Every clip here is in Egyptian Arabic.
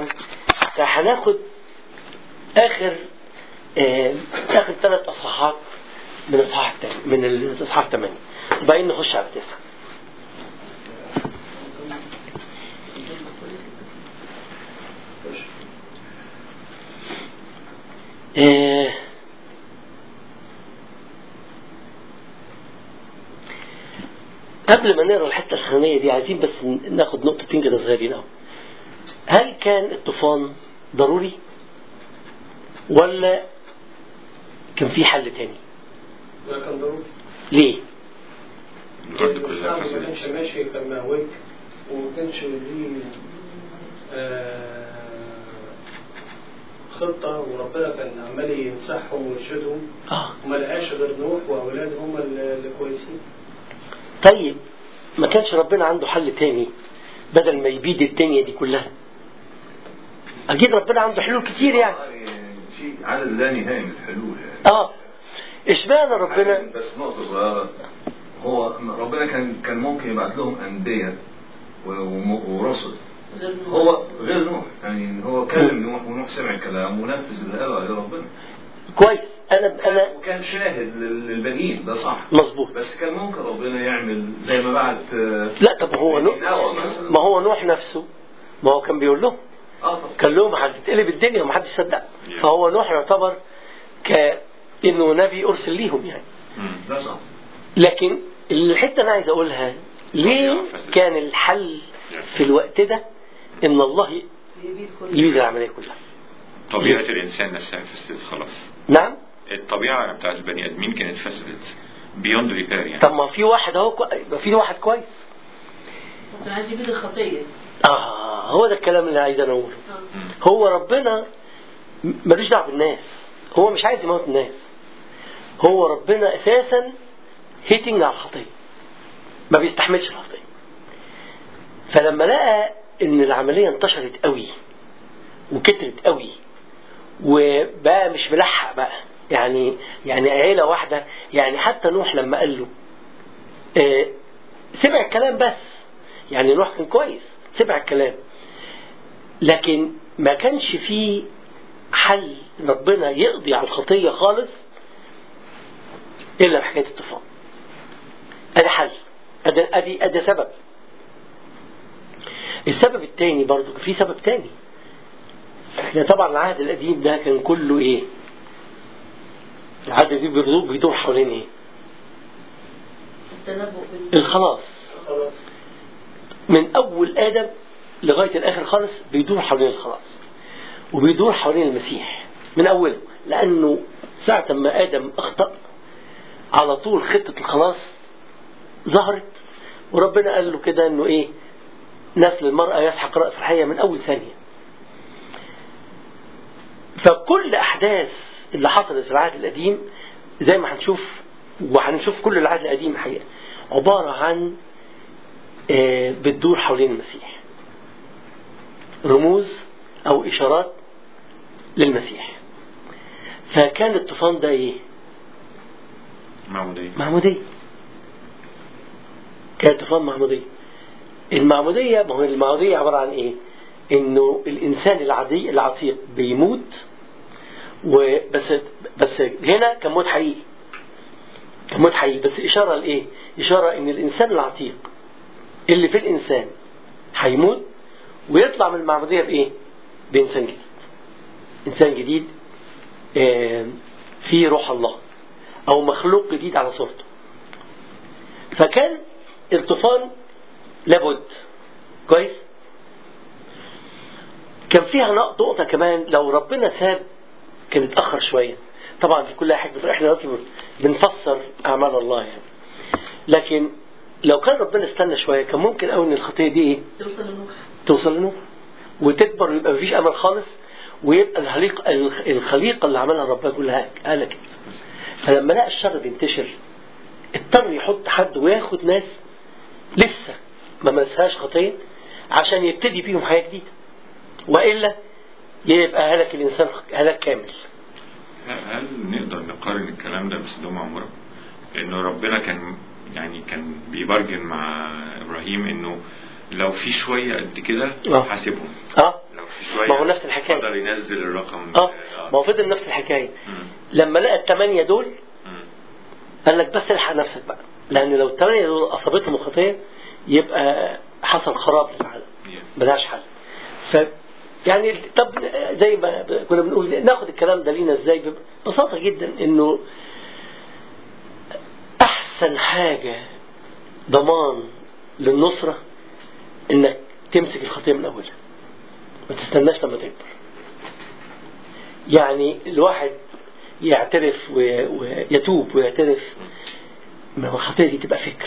سريعا فهناخد اخر آه اخر ثلاث اصحاحات من الاصحاح الثاني من الاصحاح الثمانية وبعدين نخش على التسعة آه قبل ما نقرا الحته الاخرانيه دي عايزين بس ناخد نقطتين كده صغيرين قوي هل كان الطوفان ضروري ولا كان في حل تاني ده كان ضروري ليه الارض كلها الشعب ما كانش فسدت ماشي كان مهوج وما كانش ليه آه، خطة وربنا كان عمال ينصحهم ويرشدهم اه وما لقاش غير نوح وأولاده هم اللي اللي كويسين طيب ما كانش ربنا عنده حل تاني بدل ما يبيد الدنيا دي كلها اكيد ربنا عنده حلول كتير يعني في عدد لا نهائي من الحلول يعني اه اشمعنى ربنا بس نقطة صغيرة هو ربنا كان كان ممكن يبعت لهم أنبياء و- وم- ورسل هو غير نوح يعني هو كلم نوح ونوح سمع الكلام ونفذ اللي قاله عليه ربنا كويس انا انا وكان شاهد لل- للبنين ده صح مظبوط بس كان ممكن ربنا يعمل زي ما بعت آه، لا طب هو نوح نوح مثلا ما هو نوح نفسه ما هو كان بيقول لهم اه طبعا كان لهم هتتقلب الدنيا ومحدش صدق فهو نوح يعتبر كانه نبي ارسل ليهم يعني ده صح لكن الحته انا عايز اقولها ليه كان الحل في الوقت ده ان الله يريد العمليه كلها طبيعة الإنسان نفسها فسدت خلاص نعم الطبيعة بتاعت البني آدمين كانت فسدت بيوند ريبير يعني طب ما في واحد اهو كو... ما في واحد كويس كان عايز يبيد الخطية اه هو ده الكلام اللي عايز انا اقوله آه. مم. هو ربنا م- ملوش دعوه بالناس هو مش عايز يموت الناس هو ربنا اساسا هيتنج على الخطيه ما بيستحملش الخطيه فلما لقى ان العمليه انتشرت قوي وكترت قوي وبقى مش ملحق بقى يعني يعني عيله واحده يعني حتى نوح لما قال له آه، سمع الكلام بس يعني نوح كان كويس سمع الكلام لكن ما كانش فيه حل ربنا يقضي على الخطيه خالص الا بحكايه الطوفان ادي حل ادي ادي ادي سبب السبب الثاني برضو في سبب تاني احنا طبعا العهد القديم ده كان كله ايه العهد القديم بيدور بيدور حوالين ايه التنبؤ بال- الخلاص خلاص من اول ادم لغايه الاخر خالص بيدور حوالين الخلاص وبيدور حوالين المسيح من اوله لانه ساعه ما ادم اخطا على طول خطه الخلاص ظهرت وربنا قال له كده انه ايه نسل المراه يسحق راس الحيه من اول ثانيه فكل احداث اللي حصلت في العهد القديم زي ما هنشوف وهنشوف كل العهد القديم الحقيقه عباره عن آه، بتدور حوالين المسيح رموز او اشارات للمسيح فكان الطوفان ده ايه معمودية معمودية كان طوفان معمودية المعمودية ما هو المعمودية عبارة عن ايه انه الانسان العادي العتيق بيموت وبس بس هنا كان موت حقيقي كان موت حقيقي بس اشارة لايه اشارة ان الانسان العتيق اللي في الانسان هيموت ويطلع من المعمودية بايه بانسان جديد انسان جديد آه، فيه روح الله او مخلوق جديد على صورته فكان الطوفان لابد كويس كان فيها نقطة كمان لو ربنا ساب كان اتأخر شوية طبعا في كلها حكمة احنا دلوقتي بنفسر أعمال الله يعني لكن لو كان ربنا استنى شوية كان ممكن قوي إن الخطية دي إيه توصل لنوح توصل لنوح وتكبر ويبقى مفيش أمل خالص ويبقى الخليقة الخليقة اللي عملها ربنا كلها هلكت فلما لقى الشر بينتشر اضطر يحط حد وياخد ناس لسه ما مسهاش خطيه عشان يبتدي بيهم حياه جديده والا يبقى هلك الانسان هلاك كامل هل نقدر نقارن الكلام ده بسدوم وعمورة؟ انه ربنا كان يعني كان بيبرجن مع ابراهيم انه لو في شويه قد كده آه. هسيبهم اه لو شويه ما هو نفس الحكايه قدر ينزل الرقم اه ما هو فضل نفس الحكايه مم. لما لقى الثمانيه دول مم. قال لك بس الحق نفسك بقى لان لو الثمانيه دول اصابتهم الخطيه يبقى حصل خراب للعالم Yeah. ملهاش حل ف يعني طب زي ما كنا بنقول ناخد الكلام ده لينا ازاي ببساطه جدا انه احسن حاجه ضمان للنصره انك تمسك الخطيه من اولها ما تستناش لما تكبر يعني الواحد يعترف و- ويتوب ويعترف ما هو الخطيه دي تبقى فكر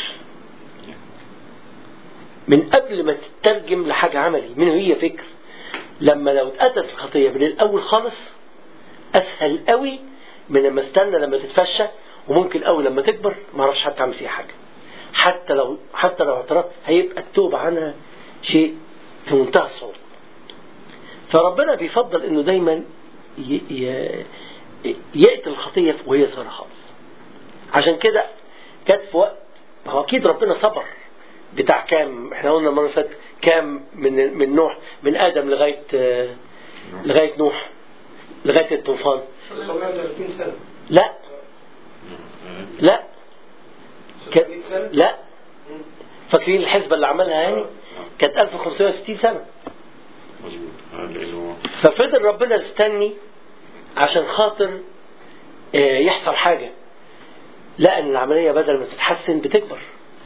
من قبل ما تترجم لحاجه عملي من هي فكر لما لو اتأتت الخطيه من الاول خالص اسهل قوي من لما استنى لما تتفشى وممكن قوي لما تكبر ما اعرفش حتى اعمل فيها حاجه حتى لو حتى لو اعترفت هيبقى التوبه عنها شيء في منتهى الصعوبه فربنا بيفضل انه دايما ي- ي- يقتل الخطيه وهي صغيره خالص عشان كده جت في وقت ما هو اكيد ربنا صبر بتاع كام احنا قلنا المره اللي فاتت كام من من نوح من ادم لغايه آه، لغايه نوح لغايه الطوفان 930 سنة لا لا كانت 600 سنة لا فاكرين الحسبه اللي عملها يعني كانت 1560 سنه مظبوط آه، لانه ففضل ربنا يستني عشان خاطر آه، يحصل حاجة لقى ان العملية بدل ما تتحسن بتكبر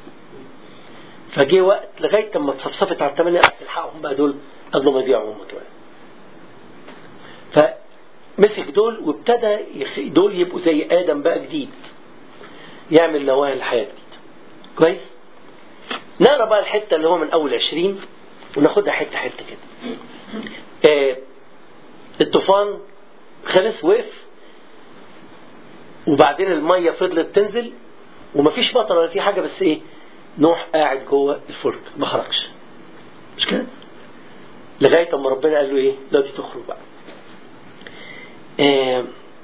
فجه وقت لغاية لما اتصفصفت على الثمانية قال الحقهم بقى دول قبل ما يضيعوا هم كمان فمسك دول وابتدى يخ... دول يبقوا زي آدم بقى جديد يعمل نواة الحياة جديد كويس نقرا بقى الحتة اللي هو من أول عشرين وناخدها حتة حتة كده آه، الطوفان خلص وقف وبعدين المية فضلت تنزل ومفيش مطر ولا في حاجة بس ايه نوح قاعد جوه الفلك ما خرجش مش كده لغاية اما ربنا قال له ايه دلوقتي تخرج بقى آه،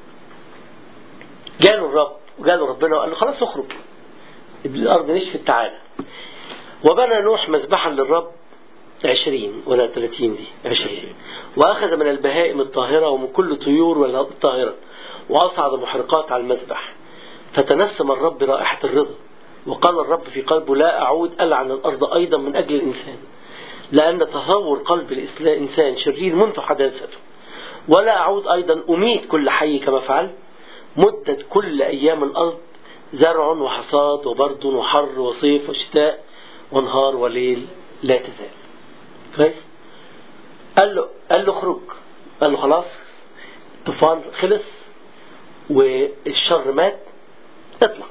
جاله الرب وجاله ربنا وقال له خلاص اخرج الارض نشفت تعالى وبنى نوح مذبحا للرب عشرين ولا ثلاثين دي عشرين وأخذ من البهائم الطاهرة ومن كل طيور ولا الطاهرة وأصعد محرقات على المذبح فتنسم الرب رائحة الرضا وقال الرب في قلبه لا أعود ألعن الأرض أيضا من أجل الإنسان لأن تصور قلب الإنسان شرير منذ حداثته ولا أعود أيضا أميت كل حي كما فعلت مدة كل أيام الأرض زرع وحصاد وبرد وحر وصيف وشتاء ونهار وليل لا تزال كويس قال له قال له اخرج قال له خلاص الطوفان خلص والشر مات اطلع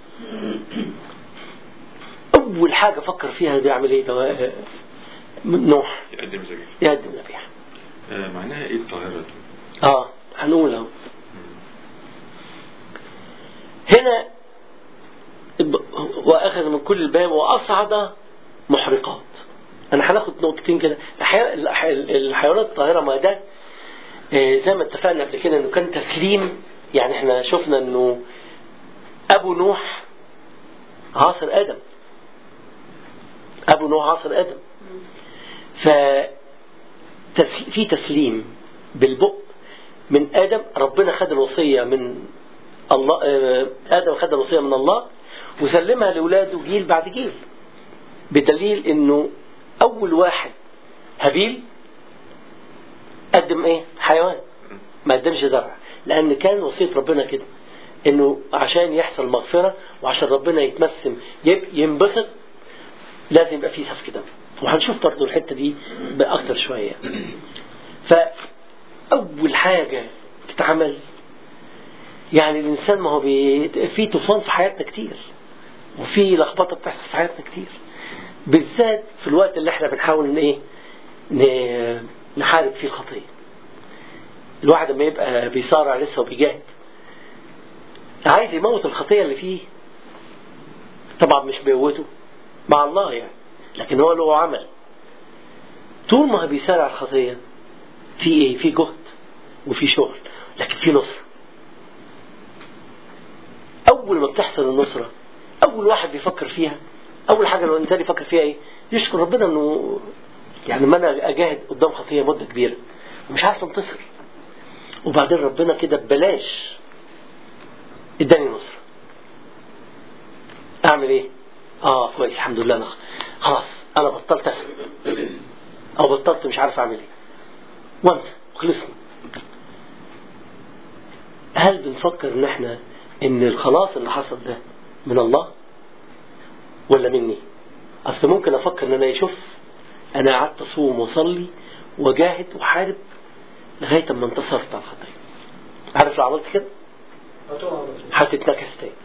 اول حاجه فكر فيها بيعمل ايه ده نوح يقدم ذبيحه يقدم ذبيحه آه، معناها ايه الطاهره دي؟ اه هنقول اهو هنا واخذ من كل الباب واصعد محرقات انا هناخد نقطتين كده الحي- الح- الحيوانات الطاهره ما ده آه، زي ما اتفقنا قبل كده انه كان تسليم يعني احنا شفنا انه ابو نوح عاصر ادم ابو نوح عاصر ادم ف تس- في تسليم بالبق من ادم ربنا خد الوصيه من الله آه، ادم خد الوصيه من الله وسلمها لاولاده جيل بعد جيل بدليل انه اول واحد هابيل قدم ايه حيوان ما قدمش زرع لان كان وصيه ربنا كده انه عشان يحصل مغفره وعشان ربنا يتمسم يب- ينبسط لازم يبقى فيه سفك دم وهنشوف برضو الحته دي باكتر شويه فاول حاجه تتعمل يعني الانسان ما هو بي... في طوفان في حياتنا كتير وفي لخبطه بتحصل في حياتنا كتير بالذات في الوقت اللي احنا بنحاول ان ايه ن- نحارب فيه الخطيه الواحد لما يبقى بيصارع لسه وبيجاهد عايز يموت الخطيه اللي فيه طبعا مش بقوته مع الله يعني لكن هو له عمل طول ما هو بيسارع الخطيه في ايه في جهد وفي شغل لكن في نصره اول ما بتحصل النصره اول واحد بيفكر فيها اول حاجه لو الانسان يفكر فيها ايه يشكر ربنا انه يعني ما انا اجاهد قدام خطيه مده كبيره ومش عارف انتصر وبعدين ربنا كده ببلاش اداني نصره اعمل ايه اه كويس الحمد لله انا خلاص انا بطلت اسال او بطلت مش عارف اعمل ايه وانت خلصنا هل بنفكر ان احنا ان الخلاص اللي حصل ده من الله ولا مني اصل ممكن افكر ان انا يشوف انا قعدت اصوم واصلي وجاهد وحارب لغايه اما انتصرت على الخطيه عارف لو عملت كده هتقع على طول هتتنكس تاني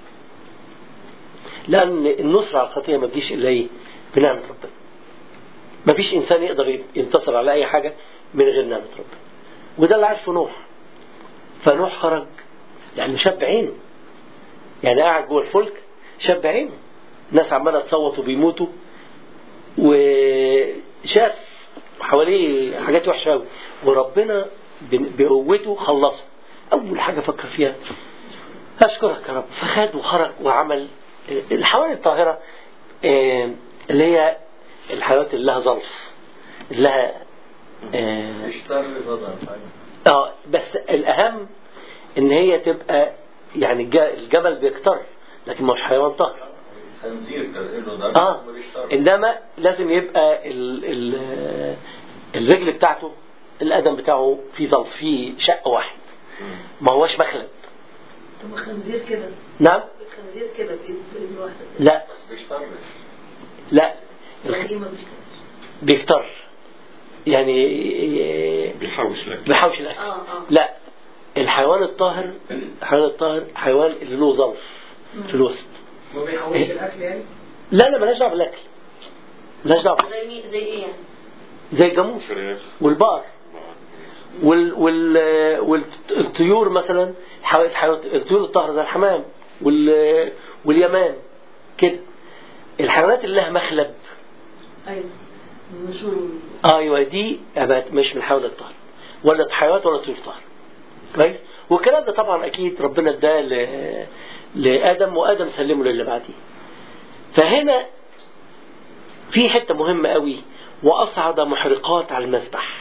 لان النصر على الخطيه ما تجيش الا ايه بنعمه ربنا ما فيش انسان يقدر ينتصر على اي حاجه من غير نعمه ربنا وده اللي عارفه نوح فنوح خرج لانه شاب عينه يعني قاعد جوه الفلك شاب عينه ناس عماله تصوت وبيموتوا وشاف حواليه حاجات وحشه قوي وربنا ب- بقوته خلصه اول حاجه فكر فيها اشكرك يا رب فخد وخرج وعمل الحيوان الطاهره آه، اللي هي الحيوانات اللي لها ظرف اللي لها آه، اشتر فضل اه بس الاهم ان هي تبقى يعني الج- الجمل بيكتر لكن مش حيوان طاهر خنزير كان له ضرب اه وبيشتر. انما لازم يبقى ال ال الرجل بتاعته القدم بتاعه في ظرف في شق واحد ما هوش مخلب طب خنزير كده نعم الخنزير كده بإيد بإيد واحدة كده لا بس بيشتر لا يعني ما بيشتغلش بيكتر يعني بيحوش لك بيحوش الاكل اه اه لا الحيوان الطاهر الحيوان الطاهر حيوان اللي له ظرف في الوسط ما بيحولش الاكل يعني لا لا مالهاش دعوه بالاكل مالهاش دعوه زي مين زي ايه يعني؟ زي الجاموس فراخ والبقر وال وال والطيور مثلا حيو- حيو- الطيور الطاهره زي الحمام وال واليمام كده الحيوانات اللي لها مخلب ايوه النشور ايوه دي أبات مش من الحيوانات الطاهره ولا حيوانات ولا طيور طاهره كويس والكلام ده طبعا اكيد ربنا اداه ل- لادم وادم سلمه للي بعديه فهنا في حته مهمه قوي واصعد محرقات على المذبح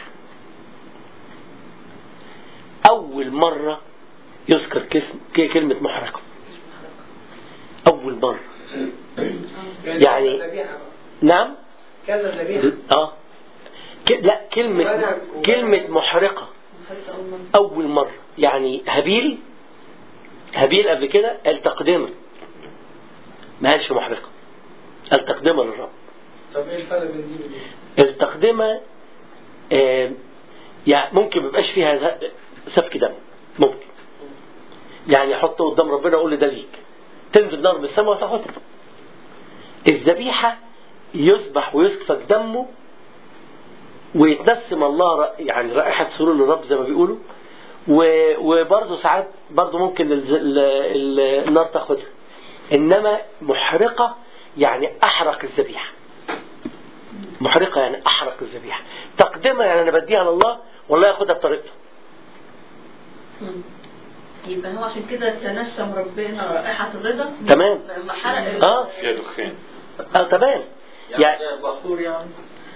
اول مره يذكر كسم ك- كلمه محرقه اول مره يعني- كذا ذبيحه بقى. نعم كذا ذبيحه اه ك- لا كلمه كلمه محرقه محرقة أول مرة أول مرة يعني هابيل هابيل قبل كده قال تقدمة ما قالش محرقة قال تقدمة للرب طب ايه الفرق بين دي ودي؟ التقدمة آه يعني ممكن ما يبقاش فيها ز- سفك دم ممكن يعني يحطه قدام ربنا يقول له ده ليك تنزل نار من السماء وتاخدها الذبيحة يذبح ويسفك دمه ويتنسم الله ر- يعني رائحة سرور للرب زي ما بيقولوا و- وبرضه ساعات برضه ممكن الز- ال- ال- النار تاخدها انما محرقة يعني احرق الذبيحة محرقة يعني احرق الذبيحة تقدمها يعني انا بديها لله والله ياخدها بطريقته مم. يبقى هو عشان كده تنسم ربنا رائحة الرضا تمام. لما حرق اه فيها دخان اه تمام يعني يعني زي البخور يعني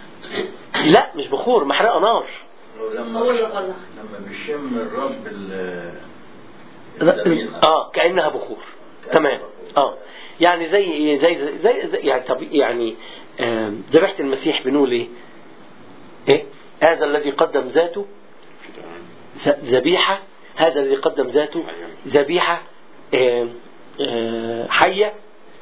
لا مش بخور محرقة نار لما هو اللي قلع لما بيشم الرب ال- الذبيحة. اه كانها بخور تمام اه يعني زي ايه زي زي, زي, زي يعني طب يعني آم، ذبيحه المسيح بنقول ايه؟ ايه؟ هذا الذي قدم ذاته فدعان. ذ- ذبيحه هذا الذي قدم ذاته ذبيحه آم، آه، حيه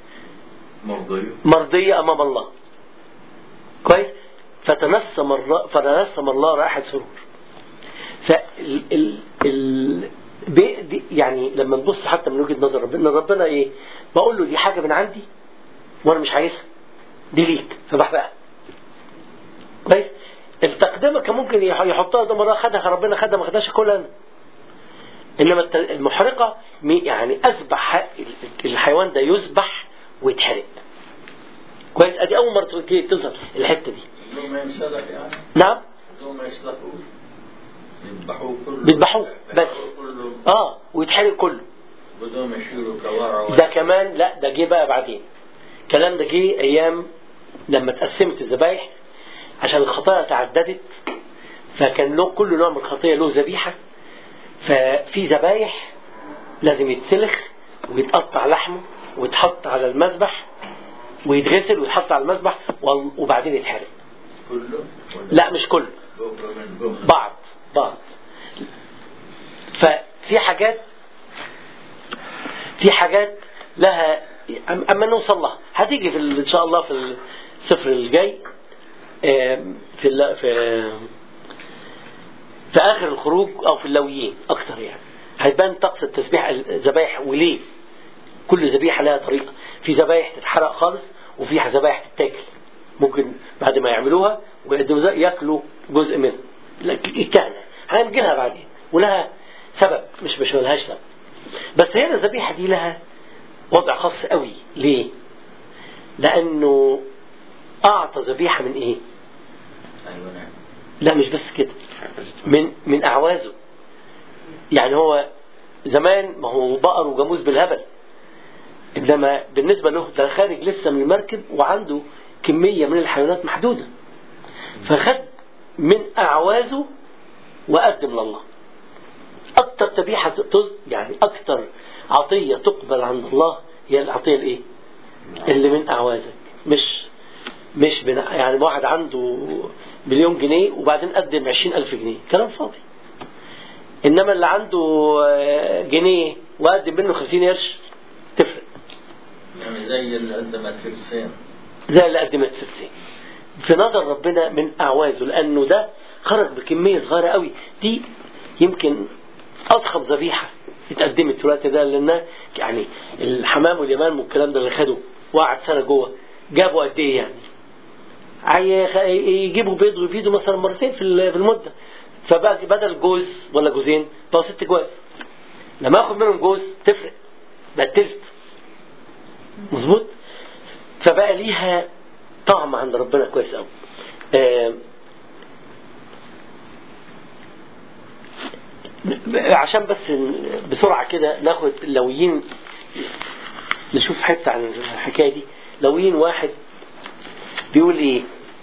مرضية مرضيه امام الله. كويس؟ فتنسم الر... فتنسم الله رائحه سرور. فال ال... ال... بي... دي يعني لما نبص حتى من وجهه نظر ربنا ربنا ايه؟ بقول له دي حاجه من عندي وانا مش عايزها دي ليك فبحرقها. كويس؟ التقدمه كان ممكن يح- يحطها ده مره خدها ربنا خدها ما خدهاش كلها انا. انما الت- المحرقه مي- يعني اذبح ال- الحيوان ده يذبح ويتحرق. كويس؟ ادي اول مره تظهر الحته دي. بدون ما ينسلخ يعني نعم؟ بدون ما يسلخوه يذبحوه كله بيذبحوه بس. يذبحوه كله اه ويتحرق كله. بدون ما يشيلوا كوارع ده كمان لا ده جه بقى بعدين الكلام ده جه ايام لما اتقسمت الذبايح عشان الخطايا تعددت فكان له كل نوع من الخطية له ذبيحة ففي ذبايح لازم يتسلخ ويتقطع لحمه ويتحط على المذبح ويتغسل ويتحط على المذبح وال- وبعدين يتحرق كله ولا لا مش كله جزء من جملة بعض بعض ففي حاجات في حاجات لها أم- اما نوصل لها هتيجي في ال- ان شاء الله في السفر الجاي آم، في ال- في في اخر الخروج او في اللويين اكثر يعني هيبان طقس التسبيح الذبايح وليه كل ذبيحه لها طريقه في ذبايح تتحرق خالص وفي ذبايح تتاكل ممكن بعد ما يعملوها ويقدموا زي- ياكلوا جزء منها لكن الكهنه هنجي لها بعدين ولها سبب مش مش ملهاش سبب بس هنا الذبيحه دي لها وضع خاص قوي ليه؟ لانه اعطى ذبيحه من ايه؟ ايوه نعم لا مش بس كده من من اعوازه يعني هو زمان ما هو بقر وجاموس بالهبل انما بالنسبه له ده خارج لسه من المركب وعنده كميه من الحيوانات محدوده فخد من اعوازه وقدم لله اكتر ذبيحه تز يعني اكتر عطيه تقبل عند الله هي العطيه الايه؟ اللي من اعوازك مش مش من يعني واحد عنده مليون جنيه وبعدين قدم عشرين ألف جنيه كلام فاضي إنما اللي عنده آه، جنيه وقدم منه خمسين قرش تفرق يعني زي اللي قدمت في الصين زي اللي قدمت ستين في نظر ربنا من أعوازه لأنه ده خرج بكمية صغيرة قوي دي يمكن أضخم ذبيحة اتقدمت في الوقت ده لأنها يعني الحمام واليمام والكلام ده اللي خده وقعد سنة جوه جابوا قد إيه يعني عي- يجيبوا بيض ويبيضوا مثلا مرتين في ال- في المدة فبقى بدل جوز ولا جوزين بقى ست جواز لما اخد منهم جوز تفرق بقى تلت مظبوط فبقى ليها طعم عند ربنا كويس قوي آه عشان بس بسرعة كده ناخد لويين نشوف حتة عن الحكاية دي لويين واحد بيقول ايه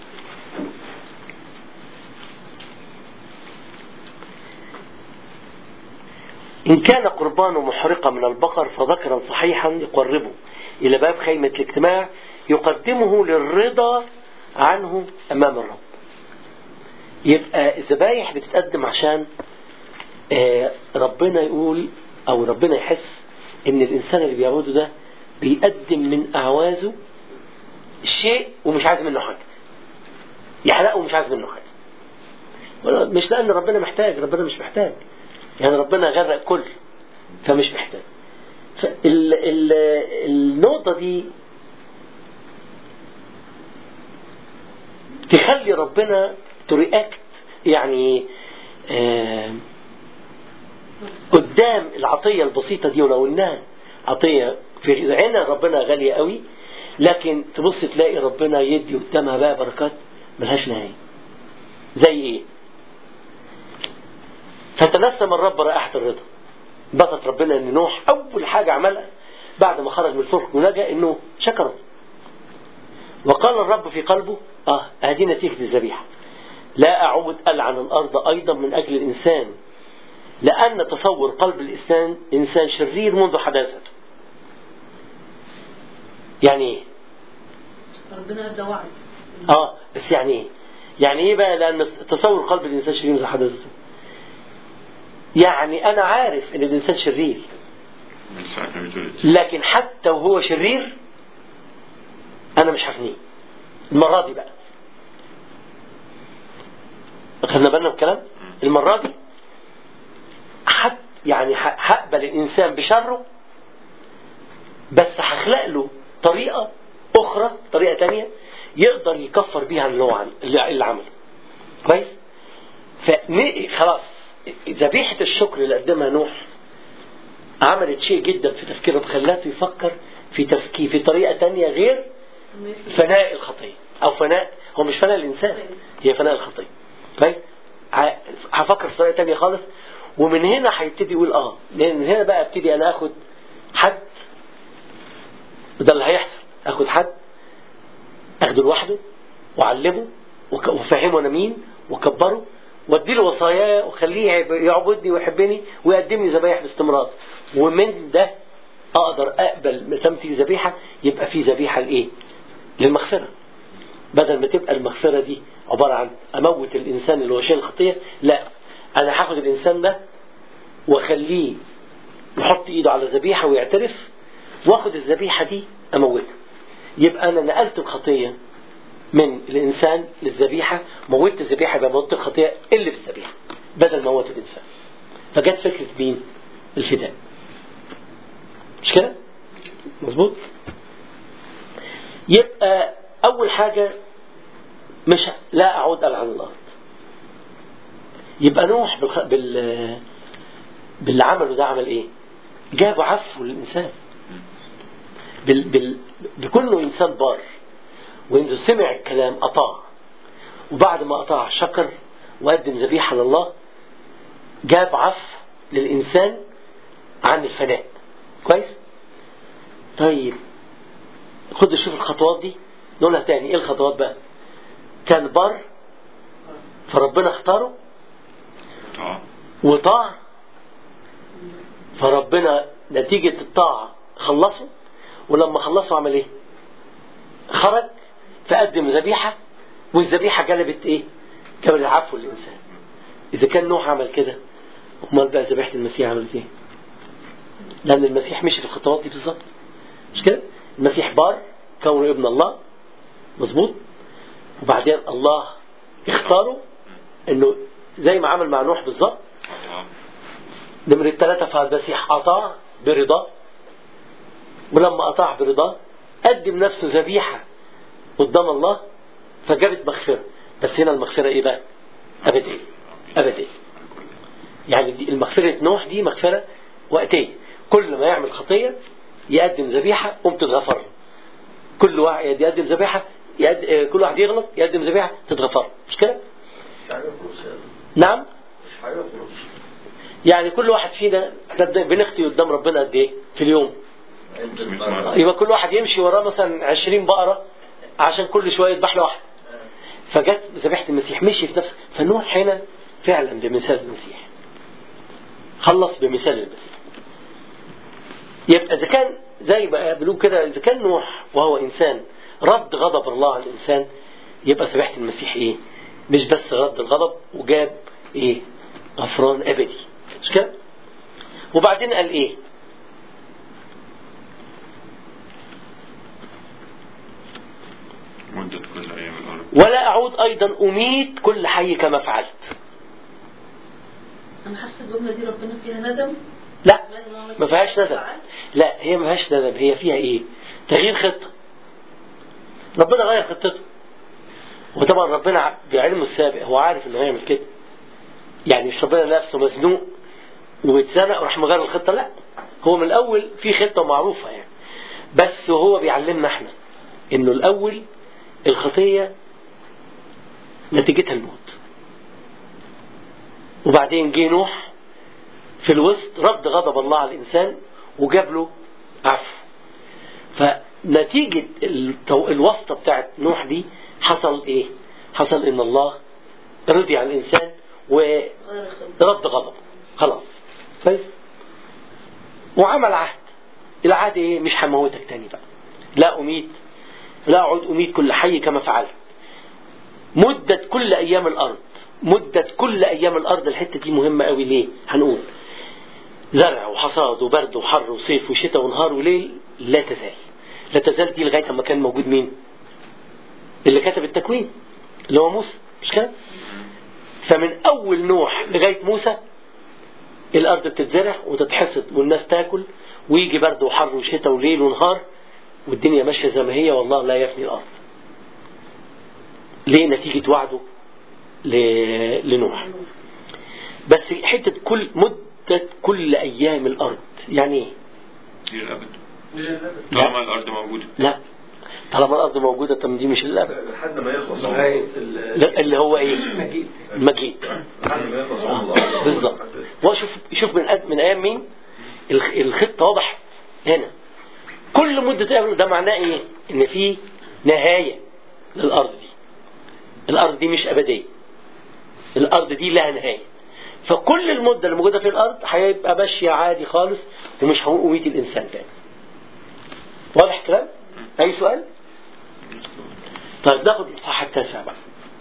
إن كان قربانه محرقة من البقر فذكرا صحيحا يقربه إلى باب خيمة الاجتماع يقدمه للرضا عنه أمام الرب يبقى الذبايح بتتقدم عشان آه، ربنا يقول أو ربنا يحس إن الإنسان اللي بيعبده ده بيقدم من أعوازه شيء ومش عايز منه حاجة يحرقه ومش عايز منه حاجة مش لأن ربنا محتاج ربنا مش محتاج يعني ربنا غرق كل فمش محتاج فال ال النقطة دي تخلي ربنا ترياكت يعني آه قدام العطية البسيطة دي ولو انها عطية في عينها ربنا غالية قوي لكن تبص تلاقي ربنا يدي قدامها بقى بركات ملهاش نهاية زي ايه فتنسم الرب رائحة الرضا بسط ربنا ان نوح اول حاجة عملها بعد ما خرج من الفلك ونجا انه شكره وقال الرب في قلبه اه هذه نتيجة الذبيحة لا اعود العن الارض ايضا من اجل الانسان لان تصور قلب الانسان انسان شرير منذ حداثته يعني ايه ربنا ادى وعد اه بس يعني ايه يعني ايه بقى لان تصور قلب الانسان شرير منذ حداثته يعني انا عارف ان الانسان شرير من ساعة ما بتولد لكن حتى وهو شرير انا مش هفنيه المرة دي بقى خدنا بالنا من الكلام المرة دي حت يعني ه- هقبل الانسان بشره بس هخلق له طريقة اخرى طريقة تانية يقدر يكفر بيها عن اللي هو عن- اللي اللي عمله كويس فن- خلاص ذبيحة الشكر اللي قدمها نوح عملت شيء جدا في تفكيره خلاته يفكر في تفكير في طريقة تانية غير فناء الخطية أو فناء هو مش فناء الإنسان هي فناء الخطية طيب ه- هفكر في طريقة تانية خالص ومن هنا هيبتدي يقول اه لأن من هنا بقى ابتدي أنا آخد حد وده اللي هيحصل آخد حد أخده لوحده وأعلمه وك- وافهمه انا مين واكبره وادي له وصاياه وخليه يعب- يعبدني ويحبني ويقدم لي ذبايح باستمرار ومن ده اقدر اقبل ما دام في ذبيحه يبقى في ذبيحه لايه؟ للمغفره بدل ما تبقى المغفره دي عباره عن اموت الانسان اللي هو شايل الخطيه لا انا هاخد الانسان ده واخليه يحط ايده على ذبيحه ويعترف واخد الذبيحه دي اموتها يبقى انا نقلت الخطيه من الانسان للذبيحه موتت الذبيحه يبقى موتت الخطيه اللي في الذبيحه بدل ما موت الانسان فجت فكره مين؟ الفداء مش كده؟ مظبوط؟ يبقى اول حاجه مش لا اعود العن الارض يبقى نوح بالخ... بال باللي عمله ده عمل ايه؟ جاب عفو للانسان بال... بال... بكونه انسان بار وإنه سمع الكلام أطاع وبعد ما أطاع شكر وقدم ذبيحة لله جاب عفو للإنسان عن الفناء كويس طيب خد شوف الخطوات دي نقولها تاني ايه الخطوات بقى كان بر فربنا اختاره اه وطاع فربنا نتيجة الطاعة خلصه ولما خلصه عمل ايه خرج فقدم ذبيحة والذبيحة جلبت ايه جلبت العفو للإنسان إذا كان نوح عمل كده أمال بقى ذبيحة المسيح عملت ايه لأن المسيح مشي في الخطوات دي بالظبط مش كده المسيح بار كونه ابن الله مظبوط وبعدين الله اختاره انه زي ما عمل مع نوح بالظبط اه نمرة ثلاثة فالمسيح أطاع برضاه ولما أطاع برضاه قدم نفسه ذبيحة قدام الله فجابت مغفرة بس هنا المغفرة إيه بقى؟ أبدية أبدية يعني دي المغفرة نوح دي مغفرة وقتية كل ما يعمل خطية يقدم ذبيحة قوم تتغفر له كل واحد يقدم ذبيحة يقد... آه، كل واحد يغلط يقدم ذبيحة تتغفر له. مش كده؟ مش هيخلص يعني. نعم مش هيخلص يعني كل واحد فينا احنا بنخطي قدام ربنا قد ايه في اليوم يبقى كل واحد يمشي وراه مثلا 20 بقرة عشان كل شوية يذبح له واحد فجت ذبيحة المسيح مشي في نفس فنوح هنا فعلا بمثال المسيح خلص بمثال المسيح يبقى إذا كان زي ما بنقول كده إذا كان نوح وهو إنسان رد غضب الله على الإنسان يبقى ذبيحة المسيح إيه؟ مش بس رد الغضب وجاب إيه؟ غفران أبدي مش كده؟ وبعدين قال إيه؟ مدة كل أيام الأرض ولا أعود أيضا أميت كل حي كما فعلت انا حاسه الجمله دي ربنا فيها ندم لا ما فيهاش ندم لا هي ما فيهاش ندم هي فيها ايه تغيير خطة ربنا غير خطته وطبعا ربنا بعلمه السابق هو عارف انه هيعمل كده يعني مش ربنا نفسه مزنوق واتزنق وراح مغير الخطة لا هو من الاول في خطة معروفة يعني بس هو بيعلمنا احنا انه الاول الخطية نتيجتها الموت وبعدين جه نوح في الوسط رد غضب الله على الإنسان وجاب له عفو فنتيجة التو- الواسطة بتاعت نوح دي حصل إيه؟ حصل إن الله رضي عن الإنسان ورد غير الخطة. غضبه خلاص كويس وعمل عهد العهد إيه؟ مش هموتك تاني بقى لا أميت لا أعود أميت كل حي كما فعلت مدة كل أيام الأرض مدة كل أيام الأرض الحتة دي مهمة قوي ليه؟ هنقول زرع وحصاد وبرد وحر وصيف وشتاء ونهار وليل لا تزال لا تزال دي لغاية ما كان موجود مين؟ اللي كتب التكوين اللي هو موسى مش كده؟ فمن أول نوح لغاية موسى الأرض بتتزرع وتتحصد والناس تاكل ويجي برد وحر وشتاء وليل ونهار والدنيا ماشية زي ما هي والله لا يفني الأرض ليه نتيجة وعده ل- لنوح بس حتة كل مدة كل أيام الأرض يعني إيه؟ إلى الأبد لا. طالما الأرض موجودة لا طالما الأرض موجودة طب دي مش الأبد لحد ما يخلص لغاية عمره ال- لا، اللي هو إيه؟ المجيء المجيء لحد ما يخلص آه، عمره بالظبط وشوف شوف من أد- من أيام مين؟ الخ- الخطة وضحت هنا كل مدة أيام ده معناه إيه؟ إن في نهاية للأرض دي الارض دي مش ابديه الارض دي لها نهايه فكل المده اللي موجوده في الارض هيبقى ماشيه عادي خالص ومش هنقوم قويه الانسان تاني واضح الكلام؟ اي سؤال؟ طيب ناخد الاصحاح التاسع بقى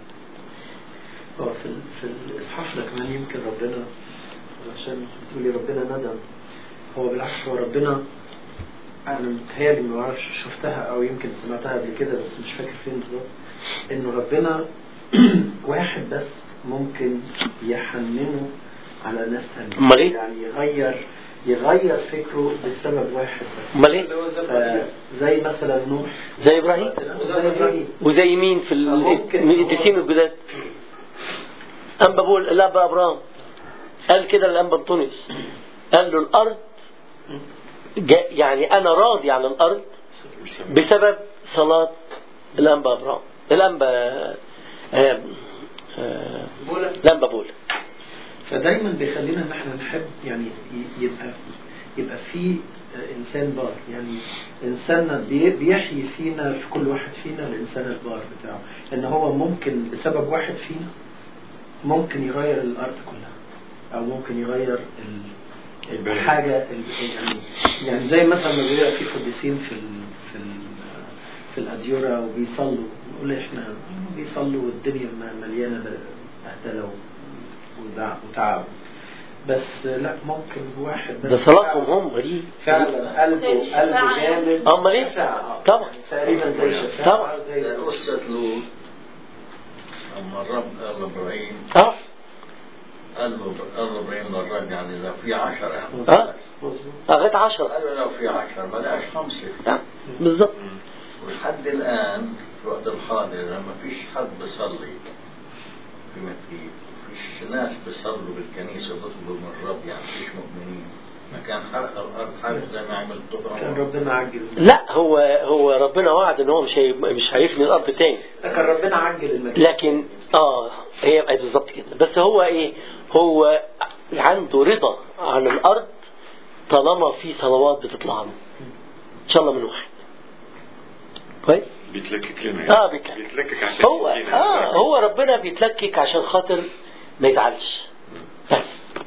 هو في ال- في الاصحاح ده كمان يمكن ربنا عشان تقولي ربنا ندم هو بالعكس هو ربنا انا متهيألي ما اعرفش شفتها او يمكن سمعتها قبل كده بس مش فاكر فين بالظبط انه ربنا واحد بس ممكن يحننه على ناس تانية أمال إيه؟ يعني يغير يغير فكره بسبب واحد بس امال ايه؟ ف- زي مثلا نوح زي ابراهيم زي ابراهيم وزي مين في ال- ممكن. من القديسين الجداد انبا بقول لا بقى ابراهيم قال كده لانبا انطونيوس قال له الارض جا- يعني انا راضي عن الارض بسبب صلاه الانبا ابراهيم الانبا آه، آه، بولا الانبا بولا فدايما بيخلينا ان احنا نحب يعني ي- يبقى يبقى في انسان بار يعني انساننا بي- بيحيي فينا في كل واحد فينا الانسان البار بتاعه ان هو ممكن بسبب واحد فينا ممكن يغير الارض كلها او ممكن يغير ال- الحاجه ال- يعني يعني زي مثلا ما بيبقى في قديسين في ال في ال في الاديره وبيصلوا نقول احنا بيصلوا والدنيا م- مليانه بهدله ودع- وتعب بس لا ممكن واحد بس ده صلاتهم هم دي فعلا قلبه قلبه جامد أمال إيه؟ شفاعة. طبعا. تقريبا زي شفاعة طبعا. زي قصة لوط لما الرب قال لابراهيم اه قال له قال له ابراهيم للرب يعني لو في عشرة يعني اه مظبوط. لغايه 10 قال له لو في عشرة بلاش خمسة آه، بالظبط ولحد الآن في الوقت الحاضر لما فيش حد بيصلي في مكتيب فيش ناس بيصلوا بالكنيسة وبيطلبوا من الرب يعني فيش مؤمنين ما كان حرق الأرض حرق زي ما عمل كان طبعا ربنا عجل لا هو هو ربنا وعد ان هو مش هي مش هيفني الارض تاني كان ربنا عجل المكان لكن اه هي بقت بالظبط كده بس هو ايه هو عنده رضا عن الارض طالما في صلوات بتطلع له ان شاء الله من واحد كويس بيتلكك لنا اه بيتلكك بيتلكك عشان هو يدينا. اه هو ربنا بيتلكك عشان خاطر ما يزعلش بس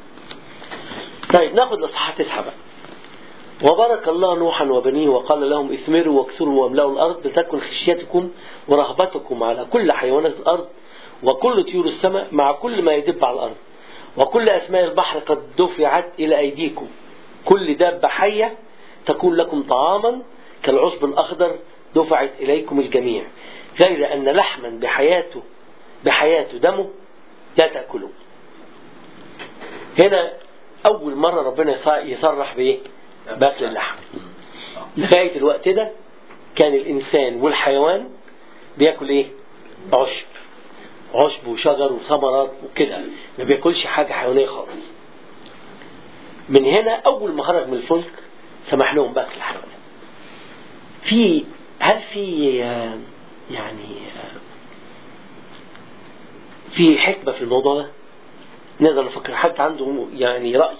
طيب ناخد الاصحاح تسعه بقى وبارك الله نوحا وبنيه وقال لهم اثمروا واكثروا واملأوا الارض لتكن خشيتكم ورهبتكم على كل حيوانات الارض وكل طيور السماء مع كل ما يدب على الارض وكل اسماء البحر قد دفعت الى ايديكم كل دابه حيه تكون لكم طعاما كالعشب الاخضر دفعت اليكم الجميع غير ان لحما بحياته بحياته دمه لا تاكلوه هنا اول مره ربنا يص- يصرح بايه باكل اللحم لغايه الوقت ده كان الانسان والحيوان بياكل ايه عشب عشب وشجر وثمرات وكده ما بياكلش حاجه حيوانيه خالص من هنا اول ما خرج من الفلك سمح لهم باكل الحيوانات في هل في آه، يعني آه، في حكمه في الموضوع ده نقدر نفكر حد عنده يعني راي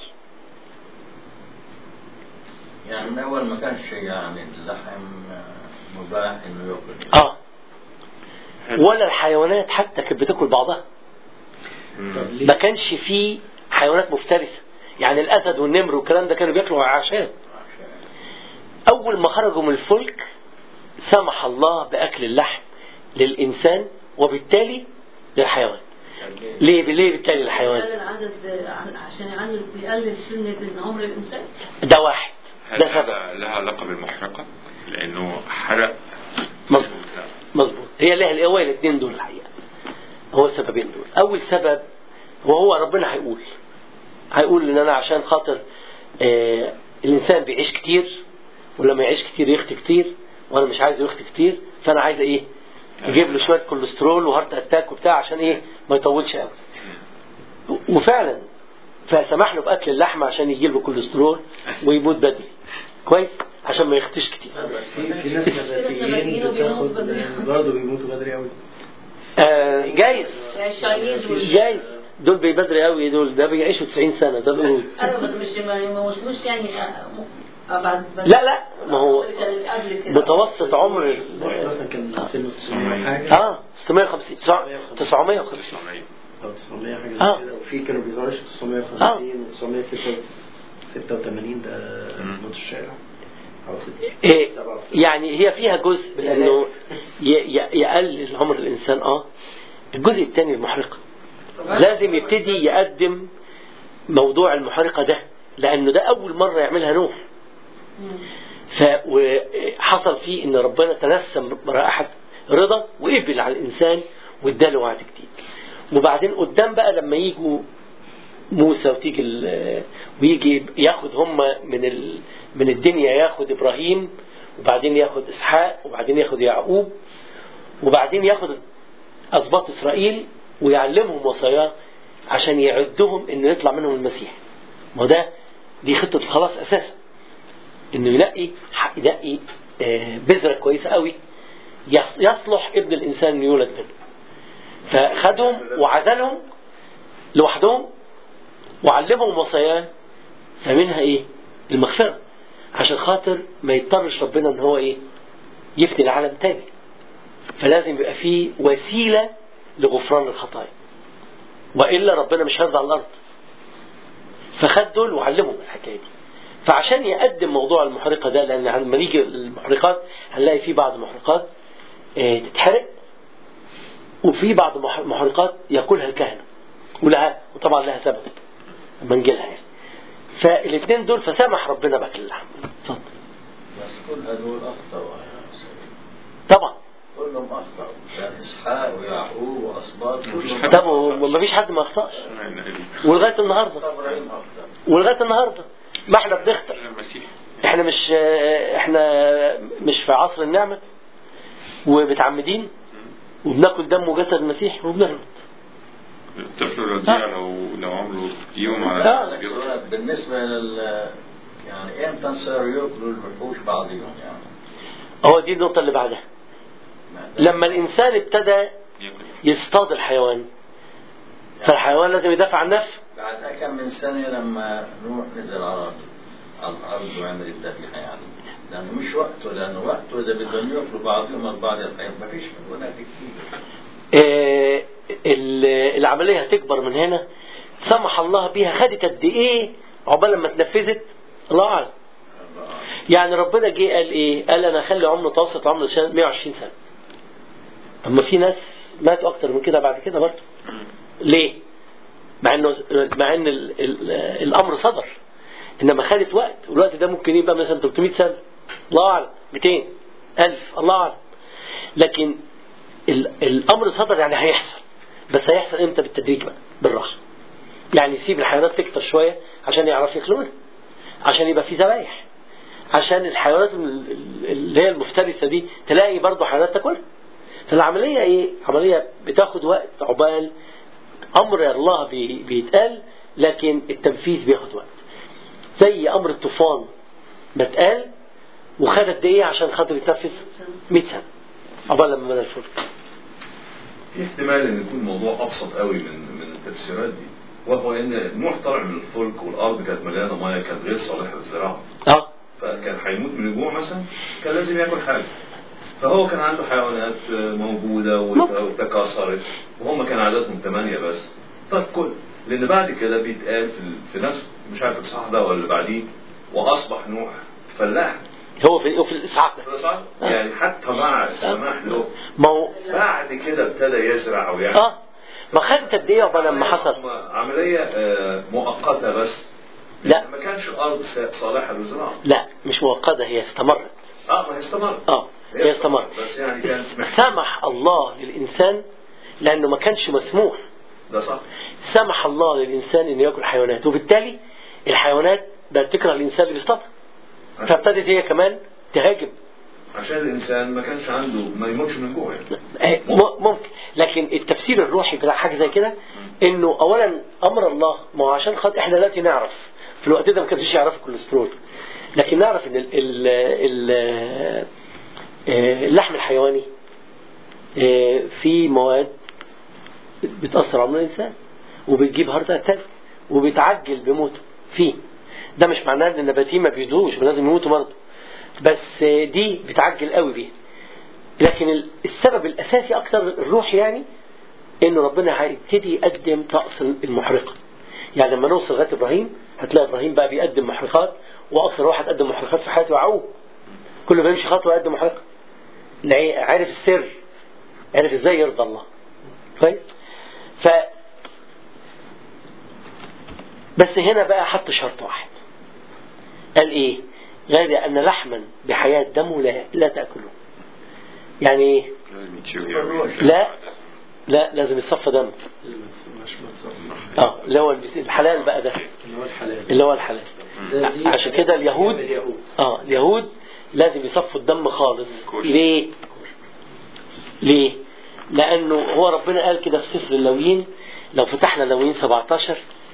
يعني من أول ما كانش يعني اللحم مباح إنه يأكل اه ولا الحيوانات حتى كانت بتاكل بعضها مم. طب ليه؟ ما كانش فيه حيوانات مفترسه يعني الاسد والنمر والكلام ده كانوا بياكلوا عشان اول ما خرجوا من الفلك سمح الله باكل اللحم للانسان وبالتالي للحيوان ليه ليه بالتالي للحيوان بيقلل عدد عشان يعلل بيقلل سنة عمر الإنسان ده واحد هل ده سبب هذا لها علاقة بالمحرقة؟ لأنه حرق مظبوط مظبوط هي لها هو الاثنين دول الحقيقه هو السببين دول اول سبب وهو ربنا هيقول هيقول ان انا عشان خاطر آه الانسان بيعيش كتير ولما يعيش كتير يخت كتير وانا مش عايزه يخت كتير فانا عايز ايه يجيب له شويه كوليسترول وهارت اتاك وبتاع عشان ايه ما يطولش قوي وفعلا فسمح له باكل اللحمه عشان يجيب له كوليسترول ويموت بدري كويس عشان ما يختش كتير في في ناس نباتيين نباتيين وبيموتوا بتاخد بدري. برضه بيموتوا بدري قوي آه جايز يعني الشاينيز وال- جايز دول بيبدري قوي دول ده بيعيشوا 90 سنه ده بيقول ايوه بس مش ما ما وصلوش يعني آه، م- آه، بعد بعد- لا لا ما هو كان قبل كده متوسط عمر واحد ال- مثلا كان سنه 600 حاجه اه 650 950 900 او 900 حاجه آه. زي كده وفي كانوا بيظهرش 950 و 986 ده مم. موت الشارع او ست- إيه سبعة. يعني هي فيها جزء انه ي- ي- يقلل عمر الانسان اه الجزء الثاني المحرقه لازم يبتدي يقدم موضوع المحرقه ده لانه ده اول مره يعملها نوح مم. فحصل فيه ان ربنا تنسم رائحه رضا وقبل على الانسان واداله وعد جديد وبعدين قدام بقى لما يجوا موسى وتيجي ال- ويجي ياخد هم من ال من الدنيا ياخد ابراهيم وبعدين ياخد اسحاق وبعدين ياخد يعقوب وبعدين ياخد اسباط اسرائيل ويعلمهم وصاياه عشان يعدهم ان يطلع منهم المسيح ما هو ده دي خطه الخلاص اساسا انه يلاقي يلاقي آه، بذره كويسه قوي يص- يصلح ابن الانسان انه يولد منه فخدهم وعزلهم لوحدهم وعلمهم وصاياه فمنها ايه المغفره عشان خاطر ما يضطرش ربنا ان هو ايه يفني العالم تاني فلازم يبقى فيه وسيله لغفران الخطايا والا ربنا مش هيرضى على الارض فخد دول وعلمهم الحكايه دي فعشان يقدم موضوع المحرقه ده لان لما نيجي المحرقات هنلاقي في بعض المحرقات آه، تتحرق وفي بعض المح- المحرقات ياكلها الكهنه ولها وطبعا لها سبب لما نجيلها يعني فالاثنين دول فسمح ربنا باكل اللحم اتفضل بس كل هدول أخطأوا يا سيدي طبعا كلهم أخطأوا كان إسحاق ويعقوب وأسباط مفيش كلهم حد طب ما فيش حد ما اخطاش ولغايه النهارده إبراهيم أخطأ ولغايه النهارده ما احنا بنخطئ المسيح احنا مش احنا مش في عصر النعمة ومتعمدين وبناكل دم وجسد المسيح وبنغلط الطفل الرضيع لو لو عمره يوم على آه. بس بالنسبة لل يعني إمتى صاروا ياكلوا الوحوش بعضهم يعني هو دي النقطة اللي بعدها ما- لما الإنسان ابتدى ياكل يصطاد الحيوان فالحيوان لازم يدافع عن نفسه بعد كم من سنة لما نوح نزل على على الأرض وعمل الذبيحة يعني لأنه مش وقته لأنه وقته إذا بدهم ياكلوا بعضهم البعض الحيوان ما فيش هناك كتير اه ال- العملية هتكبر من هنا سمح الله بيها خدت قد ايه عقبال لما اتنفذت الله اعلم يعني ربنا جه قال ايه قال انا اخلي عمر متوسط عمر الإنسان 120 سنه اما في ناس ماتوا اكتر من كده بعد كده برضه ليه مع انه مع ان ال ال الامر صدر انما خدت وقت والوقت ده ممكن يبقى مثلا 300 سنه الله اعلم 200 1000 الله اعلم لكن ال الامر صدر يعني هيحصل بس هيحصل امتى بالتدريج بقى بالراحه يعني يسيب الحيوانات تكتر شويه عشان يعرف ياكلونها عشان يبقى في ذبايح عشان الحيوانات ال- ال- اللي هي المفترسه دي تلاقي برضه حيوانات تاكلها فالعمليه ايه؟ عمليه بتاخد وقت عقبال امر الله بي- بيتقال لكن التنفيذ بياخد وقت زي امر الطوفان ما اتقال وخد قد ايه عشان خاطر يتنفذ 100 سنه عقبال لما بنى الفلك في احتمال ان يكون الموضوع ابسط قوي من من التفسيرات دي وهو ان نوح طلع من الفلك والارض كانت مليانه ميه كانت غير صالحه للزراعه اه فكان هيموت من الجوع مثلا كان لازم ياكل حاجه فهو كان عنده حيوانات موجوده وت- وتكاثرت وهم كان عددهم ثمانيه بس طب كل لان بعد كده بيتقال في, ال- في نفس مش عارف الاصحاح ده ولا اللي بعديه واصبح نوح فلاح هو في في الاسعاف ده صح؟ يعني حتى مع السماح له ما هو بعد كده ابتدى يزرع ويعمل اه ما خدت قد ايه عقبال لما حصل هم عملية آه، مؤقتة بس لا. ما كانش الأرض س- صالحة للزراعة لا مش مؤقته هي استمرت اه ما هي استمرت اه هي استمرت بس يعني كانت محتاجة سمح الله للانسان لانه ما كانش مسموح ده صح سمح الله للانسان انه ياكل حيوانات وبالتالي الحيوانات بقت تكره الانسان اللي بيصطادها فابتدت هي كمان تهاجم عشان الإنسان ما كانش عنده ما يموتش من جوع يعني آه، م- ممكن لكن التفسير الروحي بتاع حاجه زي كده انه اولا امر الله ما هو عشان خاطر احنا دلوقتي نعرف في الوقت ده ما كانش يعرف الكوليسترول لكن نعرف ان ال ال ال آه، اللحم الحيواني آه، فيه مواد بتاثر على عمر الانسان وبتجيب هارت اتاك وبتعجل بموته فيه ده مش معناه ان النباتيين ما بيدوش ولازم يموتوا برضه بس دي بتعجل قوي بيها لكن ال- السبب الاساسي اكتر الروح يعني انه ربنا هيبتدي يقدم طقس المحرقه يعني لما نوصل لغايه ابراهيم هتلاقي ابراهيم بقى بيقدم محرقات واكثر واحد قدم محرقات في حياته يعقوب كل ما يمشي خطوه يقدم محرقه لعي- عرف السر عرف ازاي يرضى الله كويس ف بس هنا بقى حط شرط واحد قال ايه غير ان لحما بحياه دمه لا لا تاكله يعني ايه لازم يتشوي لا لا لازم يصفى دم مش متصف اه اللي هو الحلال بقى ده اللي هو الحلال اللي هو الحلال ده دي عشان كده اليهود اليهود اه اليهود لازم يصفوا الدم خالص كوشر. ليه؟ ليه؟ لأنه هو ربنا قال كده في سفر اللويين لو فتحنا لويين 17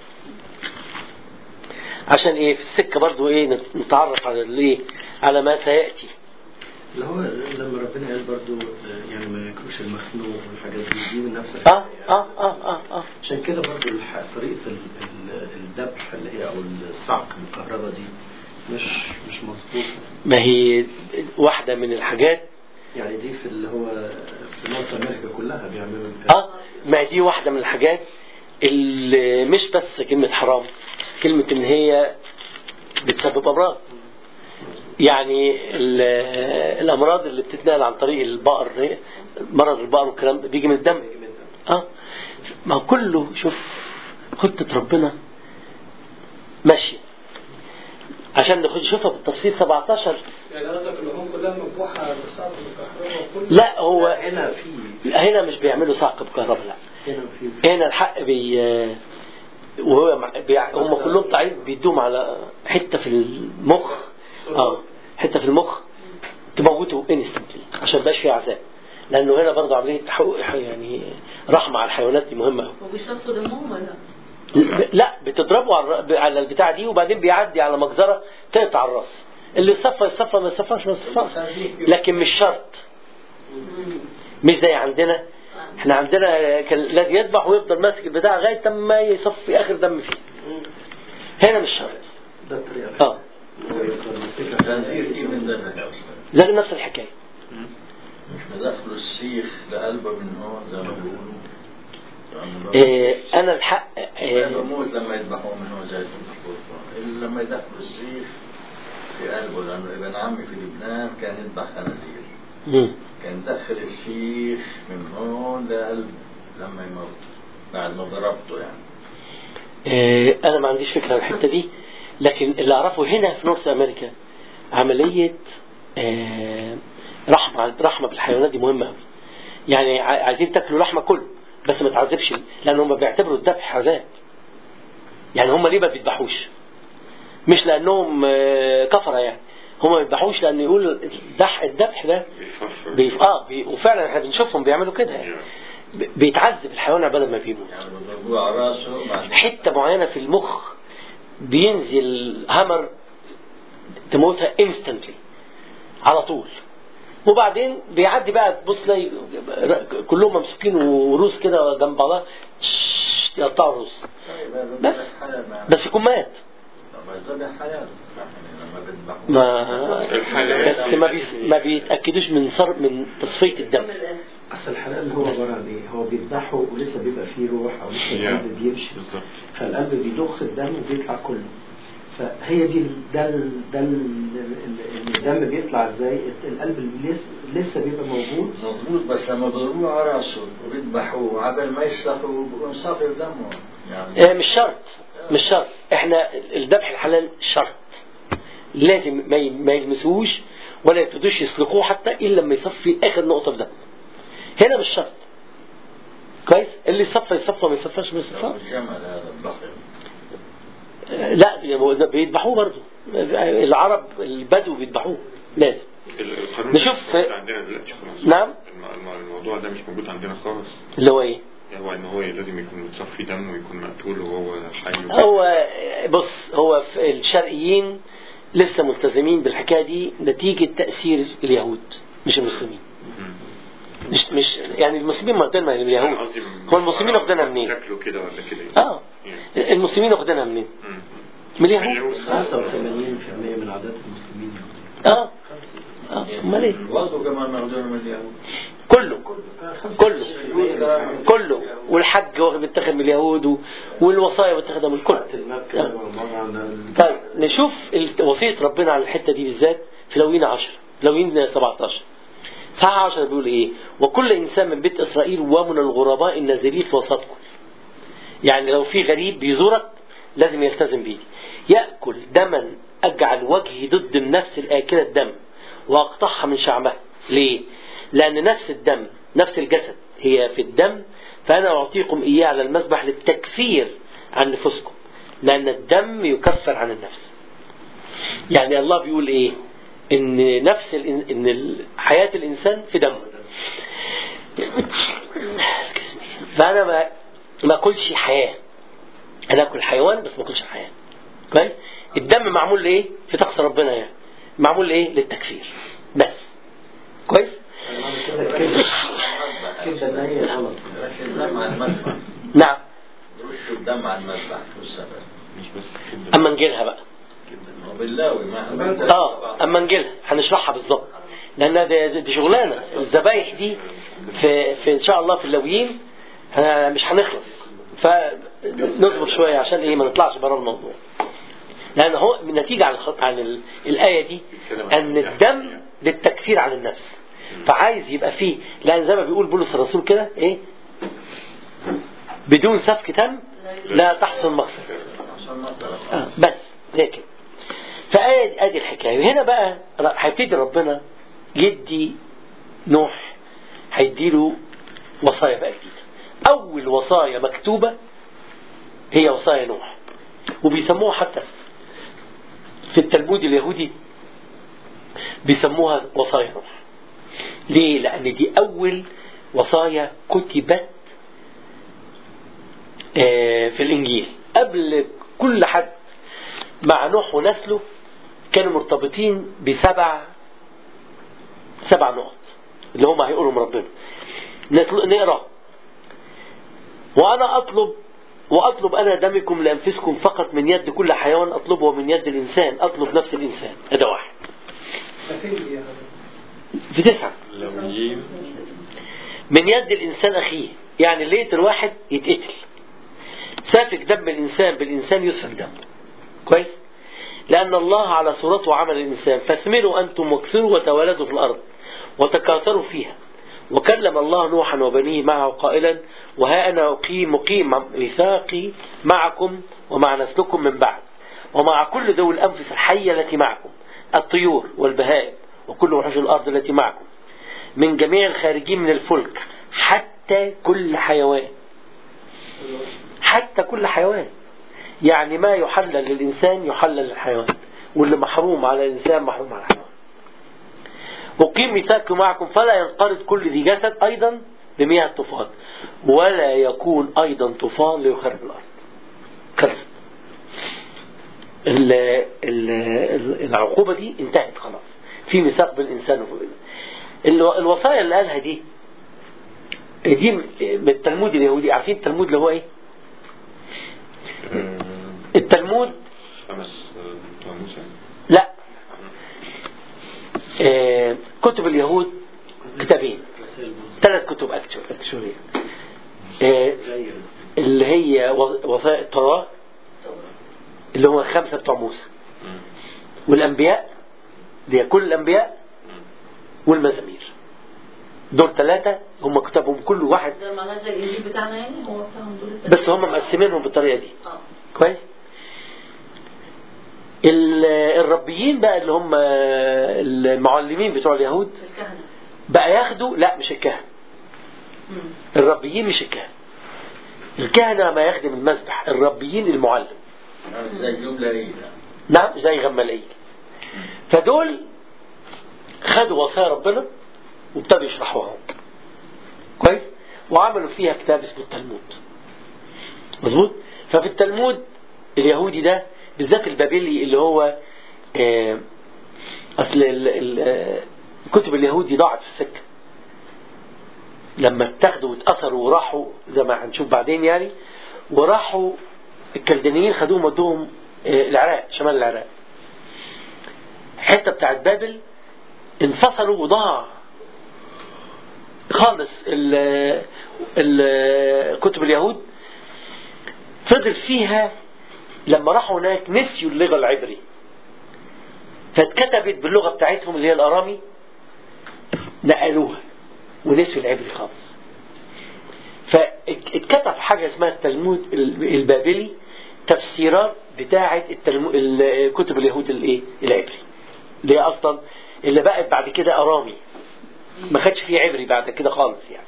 عشان ايه في السكة برضو ايه نت- نتعرف على الايه على ما سيأتي اللي هو لما ربنا قال برضو آه، يعني ما ياكلوش المخنوق والحاجات دي دي من نفس الحاجة اه اه اه اه, آه. عشان كده برضو الح- طريقة ال- ال- الذبح اللي هي أو الصعق بالكهرباء دي مش مش مظبوطة ما هي واحدة من الحاجات يعني دي في اللي هو في نورث أمريكا كلها بيعملوا كده اه ما دي واحدة من الحاجات اللي مش بس كلمة حرام كلمة ان هي بتسبب امراض يعني ال- الامراض اللي بتتنقل عن طريق البقر مرض البقر والكلام ده بيجي من الدم اه ما هو كله شوف خطة ربنا ماشية عشان نخش نشوفها بالتفصيل 17 يعني قصدك اللحوم كلها مذبوحه بالصعب بالكهرباء وكل لا هو هنا في هنا مش بيعملوا صعق بكهرباء لا هنا في هنا الحق بي وهو مع- بيع... هم كلهم طالعين بيدوم على حته في المخ اه حته في المخ تموته انستنتلي عشان ما يبقاش فيه عذاب لانه هنا برضه عمليه تحقق يعني رحمه على الحيوانات دي مهمه قوي وبيصفوا دمهم ولا لا؟ لا بتضربه على الر- على البتاع دي وبعدين بيعدي على مجزره تقطع الراس اللي يصفى يصفى ما يصفاش ما يصفاش لكن مش شرط مش زي عندنا احنا عندنا كان لازم يذبح ويفضل ماسك البتاع لغايه ما يصفي اخر دم فيه هنا مش شرط ده الطريقة اه هو يفضل ماسكها الخنزير كيف ندرج أصلا زي نفس الحكايه مش مدخلوا السيخ لقلبه من هون زي ما بيقولوا يعني اه انا الحق ما اه بموت لما يذبحوه من هون زي المفروض إلا لما يدخلوا السيخ في قلبه لأنه ابن عمي في لبنان كان يذبح خنازير مم. كان دخل السيخ من هون لقلبه لما يموت بعد ما ضربته يعني اه انا ما عنديش فكره عن الحته دي لكن اللي اعرفه هنا في نورث امريكا عمليه اه رحمه رحمه بالحيوانات دي مهمه قوي يعني ع- عايزين تاكلوا لحمه كله بس ما تعذبش لان هم بيعتبروا الذبح عذاب يعني هم ليه ما بيذبحوش مش لانهم آه، كفره يعني هم ما بيذبحوش لان يقول الذبح الذبح ده بيففر بيف... اه بي... وفعلا احنا بنشوفهم بيعملوا كده يعني ب- بيتعذب الحيوان عبال ما بيموت يعني بيضربوه على راسه بعد حته معينه في المخ بينزل همر تموتها انستنتلي على طول وبعدين بيعدي بقى تبص تلاقي كلهم ممسوكين وروس كده جنب بعضها تش- يقطعوا الروس طيب هذا بس. ذبح حلال مع- بس يكون مات طب بس ذبح حلال يعني لما بيذبحوه ما الحلال. بس ما بي... ما بيتاكدوش من صر من تصفيه الدم من الآخر. اصل الحلال اللي هو عباره عن ايه؟ هو بيذبحه ولسه بيبقى فيه روح او لسه Yeah. القلب بيمشي بالظبط فالقلب بيضخ الدم وبيطلع كله فهي دي ال- ده ال- ده ال- ال- الدم بيطلع ازاي؟ القلب لسه لسه بيبقى موجود مظبوط بس لما بيضربوه على راسه وبيذبحوه عبال ما يسلخوا بيكون صافي دمه يعني آه، مش شرط مش شرط احنا الذبح الحلال شرط لازم ما ي- ما يلمسوش ولا يبتدوش يسلقوه حتى الا لما يصفي اخر نقطه في دم هنا مش شرط كويس اللي يصفى يصفى ما يصفاش ما يصفاش الجمل هذا الضخم آه، لا بي- بيذبحوه برضه العرب البدو بيذبحوه لازم القانون نشوف- ده مش موجود عندنا دلوقتي خالص نعم. الم- الم- الموضوع ده مش موجود عندنا خالص اللي هو ايه هو ان هو لازم يكون متصفي دم ويكون مقتول وهو حي هو بص هو في الشرقيين لسه ملتزمين بالحكايه دي نتيجه تاثير اليهود مش المسلمين مم. مش مش يعني المسلمين واخدينها من يعني اليهود قصدي هو المسلمين واخدينها منين؟ تاكلوا كده ولا كده اه المسلمين واخدينها منين؟ مم. من اليهود 85% من عادات المسلمين اه اه امال ايه برضه كمان ماخذين من اليهود كله كله كله والحج واخد متاخد من اليهود و- والوصايا متاخده من الكل المكة ومرة على طيب نشوف ال- وصية ربنا على الحتة دي بالذات في لوين 10 لوين 17 صح 10 بيقول ايه وكل انسان من بيت اسرائيل ومن الغرباء النازلين في وسطكم يعني لو في غريب بيزورك لازم يلتزم بيه يأكل دما أجعل وجهي ضد النفس الآكلة الدم وأقطعها من شعبها ليه؟ لأن نفس الدم نفس الجسد هي في الدم فأنا أعطيكم إياه على المذبح للتكفير عن نفوسكم لأن الدم يكفر عن النفس يعني الله بيقول إيه إن نفس الإن... إن ال- حياة الإنسان في دمه فأنا ما ما أكلش حياة أنا أكل حيوان بس ما أكلش حياة كويس الدم معمول لإيه في طقس ربنا يعني معمول لإيه للتكفير بس كويس كده نية غلط رش الدم على المذبح نعم رشوا الدم على المذبح شو السبب؟ مش بس كده أما نجيلها بقى هو باللاوي ما اه اما نجيلها هنشرحها بالظبط لان دي, دي شغلانه الذبايح دي في, في ان شاء الله في اللويين ها- مش هنخلص فنصبر شويه عشان ايه ما نطلعش بره الموضوع لان هو النتيجه عن الخط عن ال- الايه دي ان الدم للتكفير عن النفس فعايز يبقى فيه لان زي ما بيقول بولس الرسول كده ايه بدون سفك دم لا تحصل مغفره عشان ما تعرف. آه، بس زي كده فادي ادي الحكايه هنا بقى ر- هيبتدي ربنا يدي نوح هيديله وصايا بقى جديده اول وصايا مكتوبه هي وصايا نوح وبيسموها حتى في التلمود اليهودي بيسموها وصايا نوح ليه لان دي اول وصايا كتبت آه، في الانجيل قبل كل حد مع نوح ونسله كانوا مرتبطين بسبع سبع نقط اللي هم هيقولوا من ربنا نطل- نقرا وانا اطلب واطلب انا دمكم لانفسكم فقط من يد كل حيوان اطلبه ومن يد الانسان اطلب نفس الانسان هذا واحد فين دي هذا؟ في تسعه لويين من يد الإنسان أخيه يعني اللي يقتل واحد يتقتل سافك دم الإنسان بالإنسان يسفك دمه كويس لأن الله على صورته عمل الإنسان فاثمروا أنتم واكثروا وتوالدوا في الأرض وتكاثروا فيها وكلم الله نوحا وبنيه معه قائلا وها أنا أقيم مقيم ميثاقي معكم ومع نسلكم من بعد ومع كل ذوي الأنفس الحية التي معكم الطيور والبهائم وكل وحوش الأرض التي معكم من جميع الخارجين من الفلك حتى كل حيوان حتى كل حيوان يعني ما يحلل للإنسان يحلل للحيوان واللي محروم على الإنسان محروم على الحيوان أقيم ميثاقي معكم فلا ينقرض كل ذي جسد أيضا بمياه الطوفان ولا يكون أيضا طوفان ليخرب الأرض خلصت ال- ال- العقوبة دي انتهت خلاص في ميثاق بالإنسان وفي الو- الوصايا اللي قالها دي دي من التلمود اليهودي عارفين التلمود اللي هو ايه؟ آه، التلمود خمس آه، بتوع موسى لا آه، كتب اليهود كتابين ثلاث كتب اكشولي اللي هي و- وصايا التوراة اللي هو الخمسة بتوع موسى مم. والأنبياء اللي هي كل الأنبياء مم. والمزامير دول ثلاثة هم كتبهم كل واحد ده معناه زي الانجيل بتاعنا يعني هو بتاعهم دول التلاتة. بس هم مقسمينهم بالطريقة دي اه كويس ال- الربيين بقى اللي هم المعلمين بتوع اليهود الكهنة بقى ياخدوا لا مش الكهنة مم. الربيين مش الكهنة الكهنة ما يخدم المذبح الربيين المعلم يعني زي جملة إيه نعم زي غمالين فدول خدوا وصايا ربنا وابتدوا يشرحوها كويس وعملوا فيها كتاب اسمه التلمود مظبوط ففي التلمود اليهودي ده بالذات البابلي اللي هو آه، اصل ال- ال- آه، كتب اليهود دي ضاعت في السكه لما اتاخدوا واتاثروا وراحوا زي ما هنشوف بعدين يعني وراحوا الكلدانيين خدوهم ودوهم آه، العراق شمال العراق حتة بتاعت بابل انفصلوا وضاع خالص ال- ال- كتب اليهود فضل فيها لما راحوا هناك نسيوا اللغة العبري فاتكتبت باللغة بتاعتهم اللي هي الأرامي نقلوها ونسيوا العبري خالص فاتكتب حاجة اسمها التلمود البابلي تفسيرات بتاعة التلمو... ال- كتب اليهود الايه العبري اللي هي اصلا اللي بقت بعد كده ارامي ما خدش فيه عبري بعد كده خالص يعني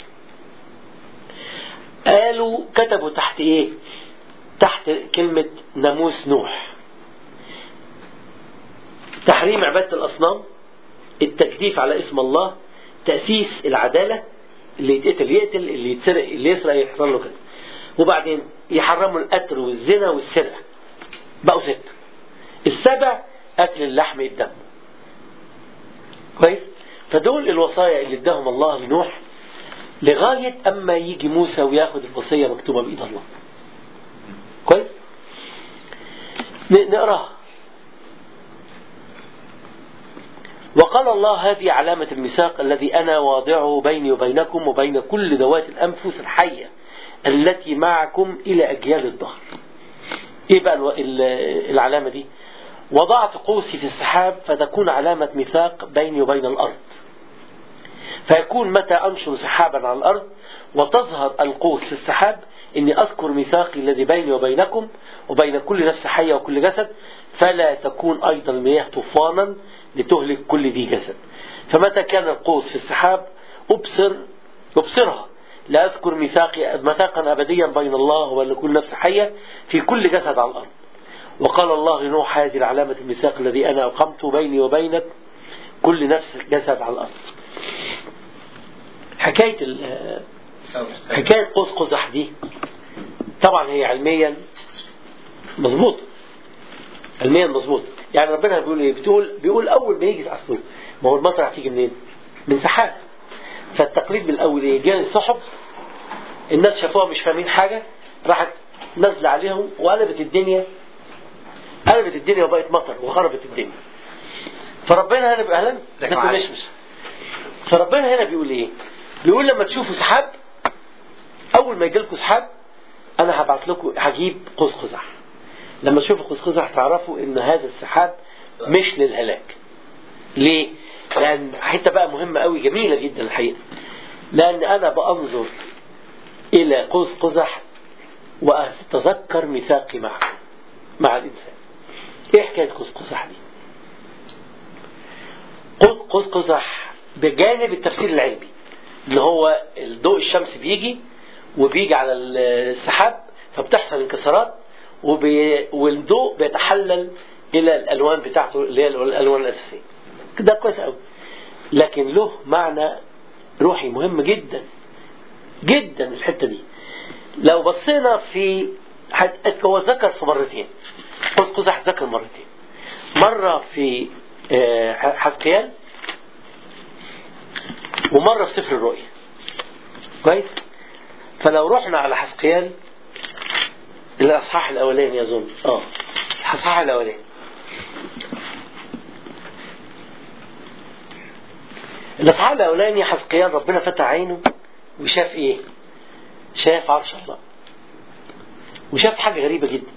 قالوا كتبوا تحت ايه تحت كلمة ناموس نوح تحريم عبادة الأصنام التجديف على اسم الله تأسيس العدالة اللي يتقتل يقتل اللي يتسرق اللي يسرق يحصل له كده وبعدين يحرموا القتل والزنا والسرقة بقوا ستة السبع أكل اللحم الدم كويس فدول الوصايا اللي اداهم الله لنوح لغاية أما يجي موسى وياخد الوصية مكتوبة بإيد الله كويس ن- نقراها وقال الله هذه علامة الميثاق الذي أنا واضعه بيني وبينكم وبين كل ذوات الأنفس الحية التي معكم إلى أجيال الدهر إيه بقى الو- ال- العلامة دي وضعت قوسي في السحاب فتكون علامة ميثاق بيني وبين الأرض فيكون متى أنشر سحابا على الأرض وتظهر القوس في السحاب إني أذكر ميثاقي الذي بيني وبينكم وبين كل نفس حية وكل جسد فلا تكون أيضا المياه طوفانا لتهلك كل ذي جسد فمتى كان القوس في السحاب أبصر أبصرها لا أذكر ميثاقي ميثاقا أبديا بين الله وبين كل نفس حية في كل جسد على الأرض وقال الله لنوح هذه العلامة الميثاق الذي أنا أقمت بيني وبينك كل نفس جسد على الأرض حكاية ال- حكاية قوس قزح دي طبعا هي علميا مظبوطة علميا مظبوط يعني ربنا بيقول ايه بتقول بيقول اول ما يجي اصله ما هو المطر هتيجي منين من سحاب فالتقليد بالاول ايه جاي سحب الناس شافوها مش فاهمين حاجة راحت نازلة عليهم وقلبت الدنيا قلبت الدنيا وبقت مطر وخربت الدنيا فربنا هنا بيقول اهلا لكن انتوا معلش. مش فربنا هنا بيقول ايه بيقول لما تشوفوا سحاب اول ما يجي لكم سحاب انا هبعت لكم هجيب قوس قزح لما تشوفوا قوس قزح تعرفوا ان هذا السحاب مش للهلاك ليه لان حته بقى مهمه قوي جميله جدا الحقيقه لان انا بانظر الى قوس قزح واتذكر ميثاقي معه مع الانسان ايه حكايه قوس قزح دي قوس قوس قزح بجانب التفسير العلمي اللي هو الضوء الشمس بيجي وبيجي على السحاب فبتحصل انكسارات وبي والضوء بيتحلل الى الالوان بتاعته اللي هي الالوان الاساسيه ده كويس قوي لكن له معنى روحي مهم جدا جدا الحته دي لو بصينا في حت- هو ذكر في مرتين قوس قزح ذكر مرتين مره في آه، حزقيال ومره في سفر الرؤيا كويس فلو رحنا على حزقيال الاصحاح الاولاني اظن اه الاصحاح الاولاني الاصحاح الاولاني حزقيال ربنا فتح عينه وشاف ايه شاف عرش الله وشاف حاجه غريبه جدا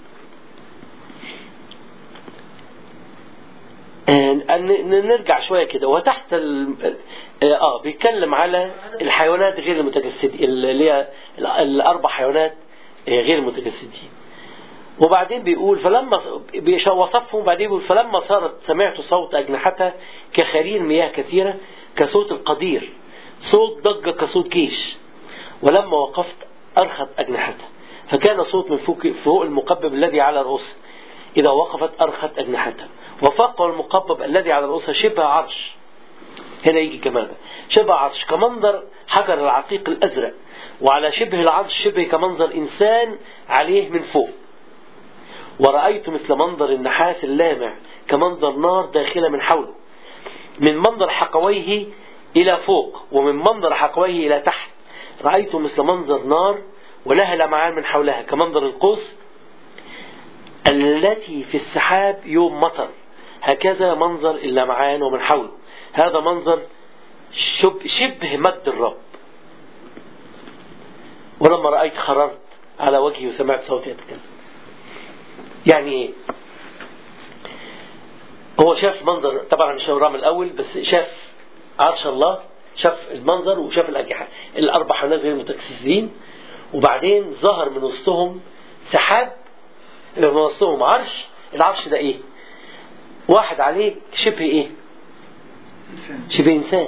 آه، ن- نرجع شويه كده وتحت ال... اه بيتكلم على الحيوانات غير المتجسدين اللي هي ال- الاربع حيوانات آه، غير المتجسدين وبعدين بيقول فلما بيش- وصفهم بعدين بيقول فلما صارت سمعت صوت أجنحتها كخرير مياه كثيرة كصوت القدير صوت ضجة كصوت كيش ولما وقفت أرخت أجنحتها فكان صوت من فوق, فوق المقبب الذي على رؤوسها إذا وقفت أرخت أجنحتها وفوق المقبب الذي على رؤوسها شبه عرش هنا يجي كمان شبه عرش كمنظر حجر العقيق الأزرق وعلى شبه العرش شبه كمنظر إنسان عليه من فوق ورأيت مثل منظر النحاس اللامع كمنظر نار داخلة من حوله من منظر حقويه إلى فوق ومن منظر حقويه إلى تحت رأيت مثل منظر نار ولها لمعان من حولها كمنظر القوس التي في السحاب يوم مطر هكذا منظر اللمعان ومن حوله هذا منظر شب شبه مجد الرب ولما رأيت خررت على وجهي وسمعت صوتي يتكلم يعني ايه هو شاف منظر طبعا مش هوراه من الاول بس شاف عرش الله شاف المنظر وشاف الاجنحه الاربع حيوانات غير متكسسين وبعدين ظهر من وسطهم سحاب من وسطهم عرش العرش ده ايه واحد عليه شبه ايه شبه انسان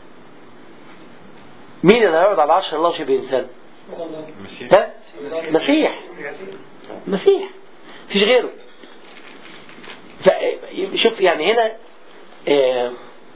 مين اللي هيقعد على عرش الله شبه انسان المسيح ده مسيح مسيح مفيش غيره ف- شوف يعني هنا آه،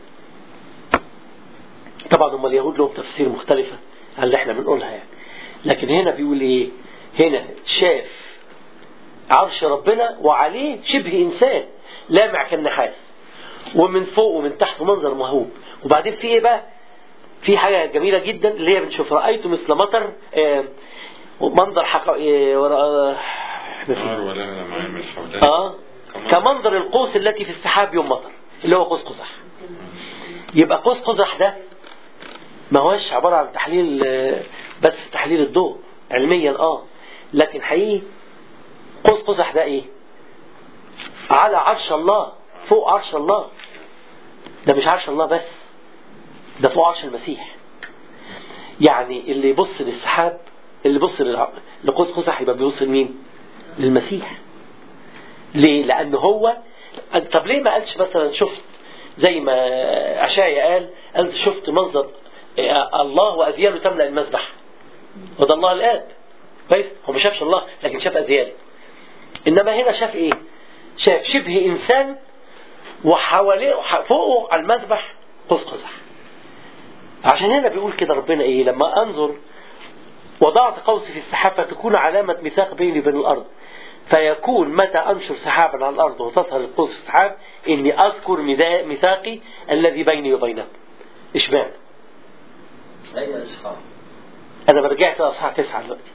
طبعا هم اليهود لهم تفسير مختلفة عن اللي احنا بنقولها يعني لكن هنا بيقول ايه هنا شاف عرش ربنا وعليه شبه انسان لامع كالنحاس ومن فوق ومن تحت منظر مهوب وبعدين في ايه بقى في حاجة جميلة جدا اللي هي بنشوف رأيت مثل مطر آه، منظر حقا آه، ورا- نار ولا لمعان من حولها اه كمنظر القوس التي في السحاب يوم مطر اللي هو قوس قزح يبقى قوس قزح ده ما هوش عبارة عن تحليل آه، بس تحليل الضوء علميا اه لكن حقيقي قوس قزح ده ايه على عرش الله فوق عرش الله ده مش عرش الله بس ده فوق عرش المسيح يعني اللي يبص للسحاب اللي يبص للع- لقوس قزح يبقى بيبص لمين للمسيح ليه؟ لأن هو طب ليه ما قالش مثلا شفت زي ما أشعيا قال قال شفت منظر الله وأذياله تملأ المذبح وده الله الآب كويس هو ما شافش الله لكن شاف أذياله إنما هنا شاف إيه؟ شاف شبه إنسان وحواليه فوقه على المذبح قوس قزح عشان هنا بيقول كده ربنا إيه لما أنظر وضعت قوسي في السحاب فتكون علامة ميثاق بيني وبين الأرض فيكون متى أنشر سحابا على الأرض وتظهر القوس في السحاب إني أذكر ميثا- ميثاقي الذي بيني وبينكم إشمعنى أي أصحاب أنا رجعت لأصحاح تسعة دلوقتي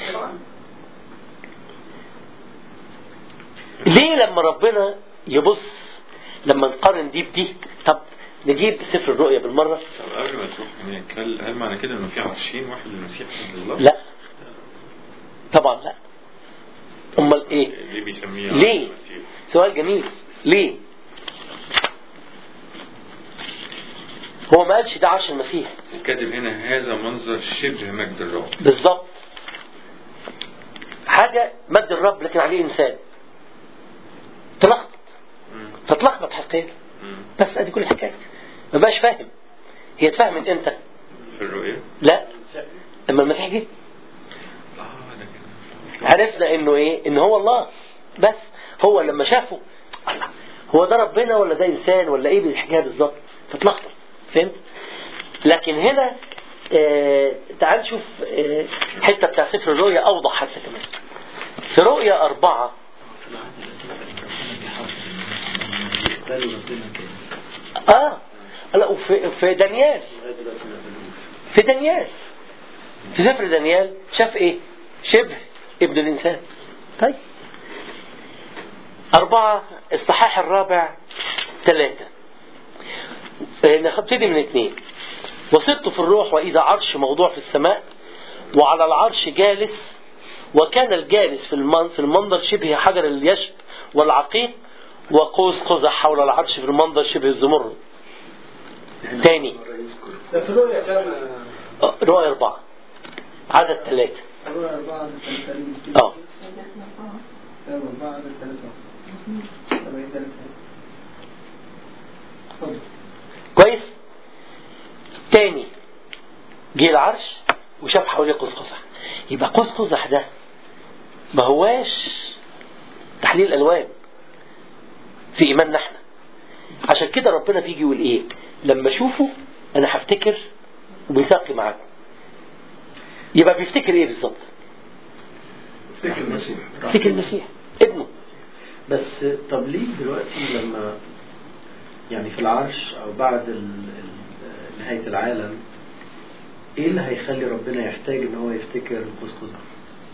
ليه لما ربنا يبص لما نقارن دي بدي طب نجيب سفر الرؤيا بالمرة طب قبل ما تروح هناك هل هل معنى كده انه في عرشين واحد للمسيح واحد لله؟ لا طبعا لا أمال إيه ليه بيسميه ليه؟ عرش المسيح؟ سؤال جميل ليه هو ما قالش ده عرش المسيح الكاتب هنا هذا منظر شبه مجد الرب بالظبط حاجة مجد الرب لكن عليه إنسان تلخبط مم. فتلخبط حقيقة مم. بس ادي كل الحكاية ما بقاش فاهم هي اتفهمت امتى في الرؤية لا لما المسيح جه اه ده كده عرفنا انه ايه ان هو الله بس هو لما شافه الله هو ده ربنا ولا ده انسان ولا ايه الحكايه بالظبط فتلخبط فهمت لكن هنا آه تعال نشوف آه حته بتاع سفر الرؤيا اوضح حتى كمان في رؤيا أربعة يقبلوا ربنا كده اه لا وفي في دانيال لغايه دلوقتي ما قبلوش في دانيال في سفر دانيال شاف ايه شبه ابن الانسان طيب أربعة الصحاح الرابع ثلاثة آه، نبتدي من اثنين وصرت في الروح وإذا عرش موضوع في السماء وعلى العرش جالس وكان الجالس في المن- في المنظر شبه حجر اليشب والعقيق وقوس قزح حول العرش في المنظر شبه الزمرد تاني ده في رؤيا كام آه، رؤية أربعة عدد ثلاثة رؤيا أربعة عدد ثلاثة اه أيوة أربعة عدد ثلاثة سبعين ثلاثة اتفضل كويس تاني جه العرش وشاف حواليه قوس قزح يبقى قوس قزح ده ما هواش تحليل الوان في ايماننا احنا عشان كده ربنا بيجي يقول ايه لما اشوفه انا هفتكر وبيساقي معاكم يبقى بيفتكر ايه بالظبط افتكر المسيح يفتكر المسيح ابنه بس طب ليه دلوقتي لما يعني في العرش او بعد ال- ال- نهاية العالم ايه اللي هيخلي ربنا يحتاج ان هو يفتكر القوس قزح؟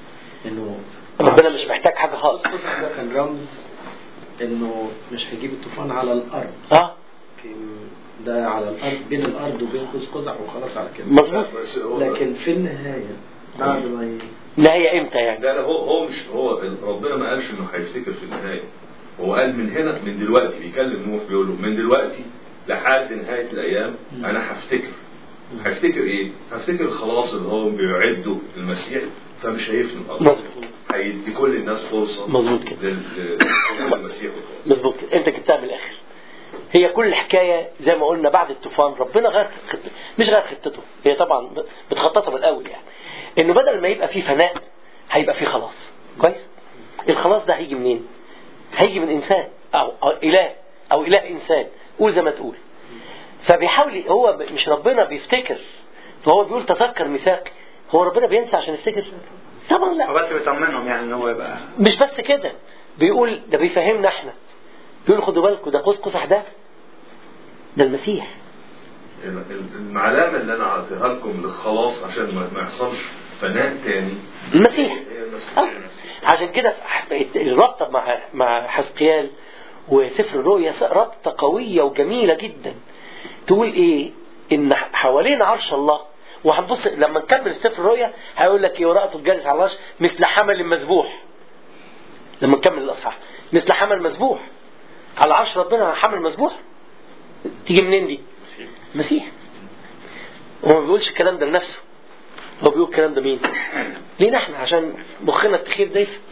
انه ربنا مش محتاج حاجة خالص قوس قزح ده كان رمز انه مش هيجيب الطوفان على الارض اه في ده على الارض بين الارض وبين قوس قزح وخلاص على كده مظبوط بس هو لكن في النهايه بعد ما ي... نهاية امتى يعني لا لا هو هو مش هو ربنا ما قالش انه هيفتكر في النهايه هو قال من هنا من دلوقتي بيكلم نوح بيقول له من دلوقتي لحد نهايه الايام انا هفتكر هفتكر ايه؟ هفتكر خلاص اللي هو بيعده المسيح فمش هيفنى الارض مظبوط. هيدي كل الناس فرصه مظبوط كده. لل- لل- للمسيح وخلاص مظبوط كده انت جبتها من الاخر هي كل الحكايه زي ما قلنا بعد الطوفان ربنا غير خط... مش غير خطته هي طبعا متخططه من الاول يعني انه بدل ما يبقى فيه فناء هيبقى فيه خلاص كويس الخلاص ده هيجي منين هيجي من انسان او, أو اله او اله انسان قول زي ما تقول فبيحاول هو ب- مش ربنا بيفتكر فهو بيقول تذكر ميثاقي هو ربنا بينسى عشان يفتكر طبعا لا هو بس بيطمنهم يعني ان هو يبقى مش بس كده بيقول ده بيفهمنا احنا بيقول خدوا بالكم ده قوس قزح ده ده المسيح ال- ال- العلامه اللي انا اعطيها لكم للخلاص عشان ما- ما يحصلش فناء تاني المسيح هي المسيح آه. عشان كده في- الرابطه مع مع حزقيال وسفر الرؤيا رابطه قويه وجميله جدا تقول ايه ان حوالين عرش الله وهنبص لما نكمل سفر الرؤيا هيقول لك ايه ورأته الجالس على العرش مثل حمل مذبوح لما نكمل الاصحاح مثل حمل مذبوح على عرش ربنا حمل مذبوح تيجي منين دي مسيح هو ما بيقولش الكلام ده لنفسه هو بيقول الكلام ده مين لينا احنا عشان مخنا التخير ده يفهم.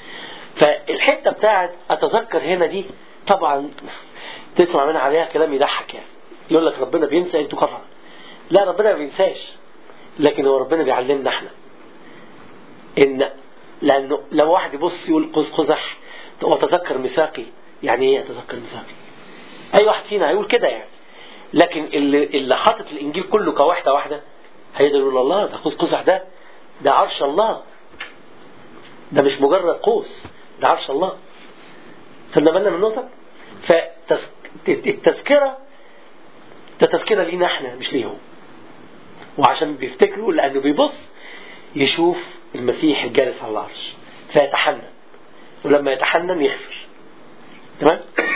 فالحته بتاعت اتذكر هنا دي طبعا تسمع منها عليها كلام يضحك يعني يقول لك ربنا بينسى انتوا كفر لا ربنا ما بينساش لكن هو ربنا بيعلمنا احنا ان لانه لو واحد يبص يقول قوس قزح وتذكر ميثاقي يعني ايه اتذكر ميثاقي اي واحد فينا هيقول كده يعني لكن اللي اللي حاطط الانجيل كله كواحده واحده هيقدر يقول الله ده قوس قزح ده ده عرش الله ده مش مجرد قوس ده عرش الله خدنا بالنا من النقطة فالتذكرة ده تذكرة لينا احنا مش ليهم وعشان بيفتكروا لأنه بيبص يشوف المسيح الجالس على العرش فيتحنن ولما يتحنن يغفر تمام؟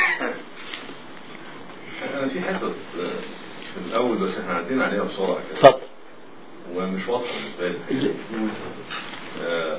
انا في حته في الاول بس احنا عدينا عليها بسرعه كده اتفضل ومش واضحه بالنسبه لي آه،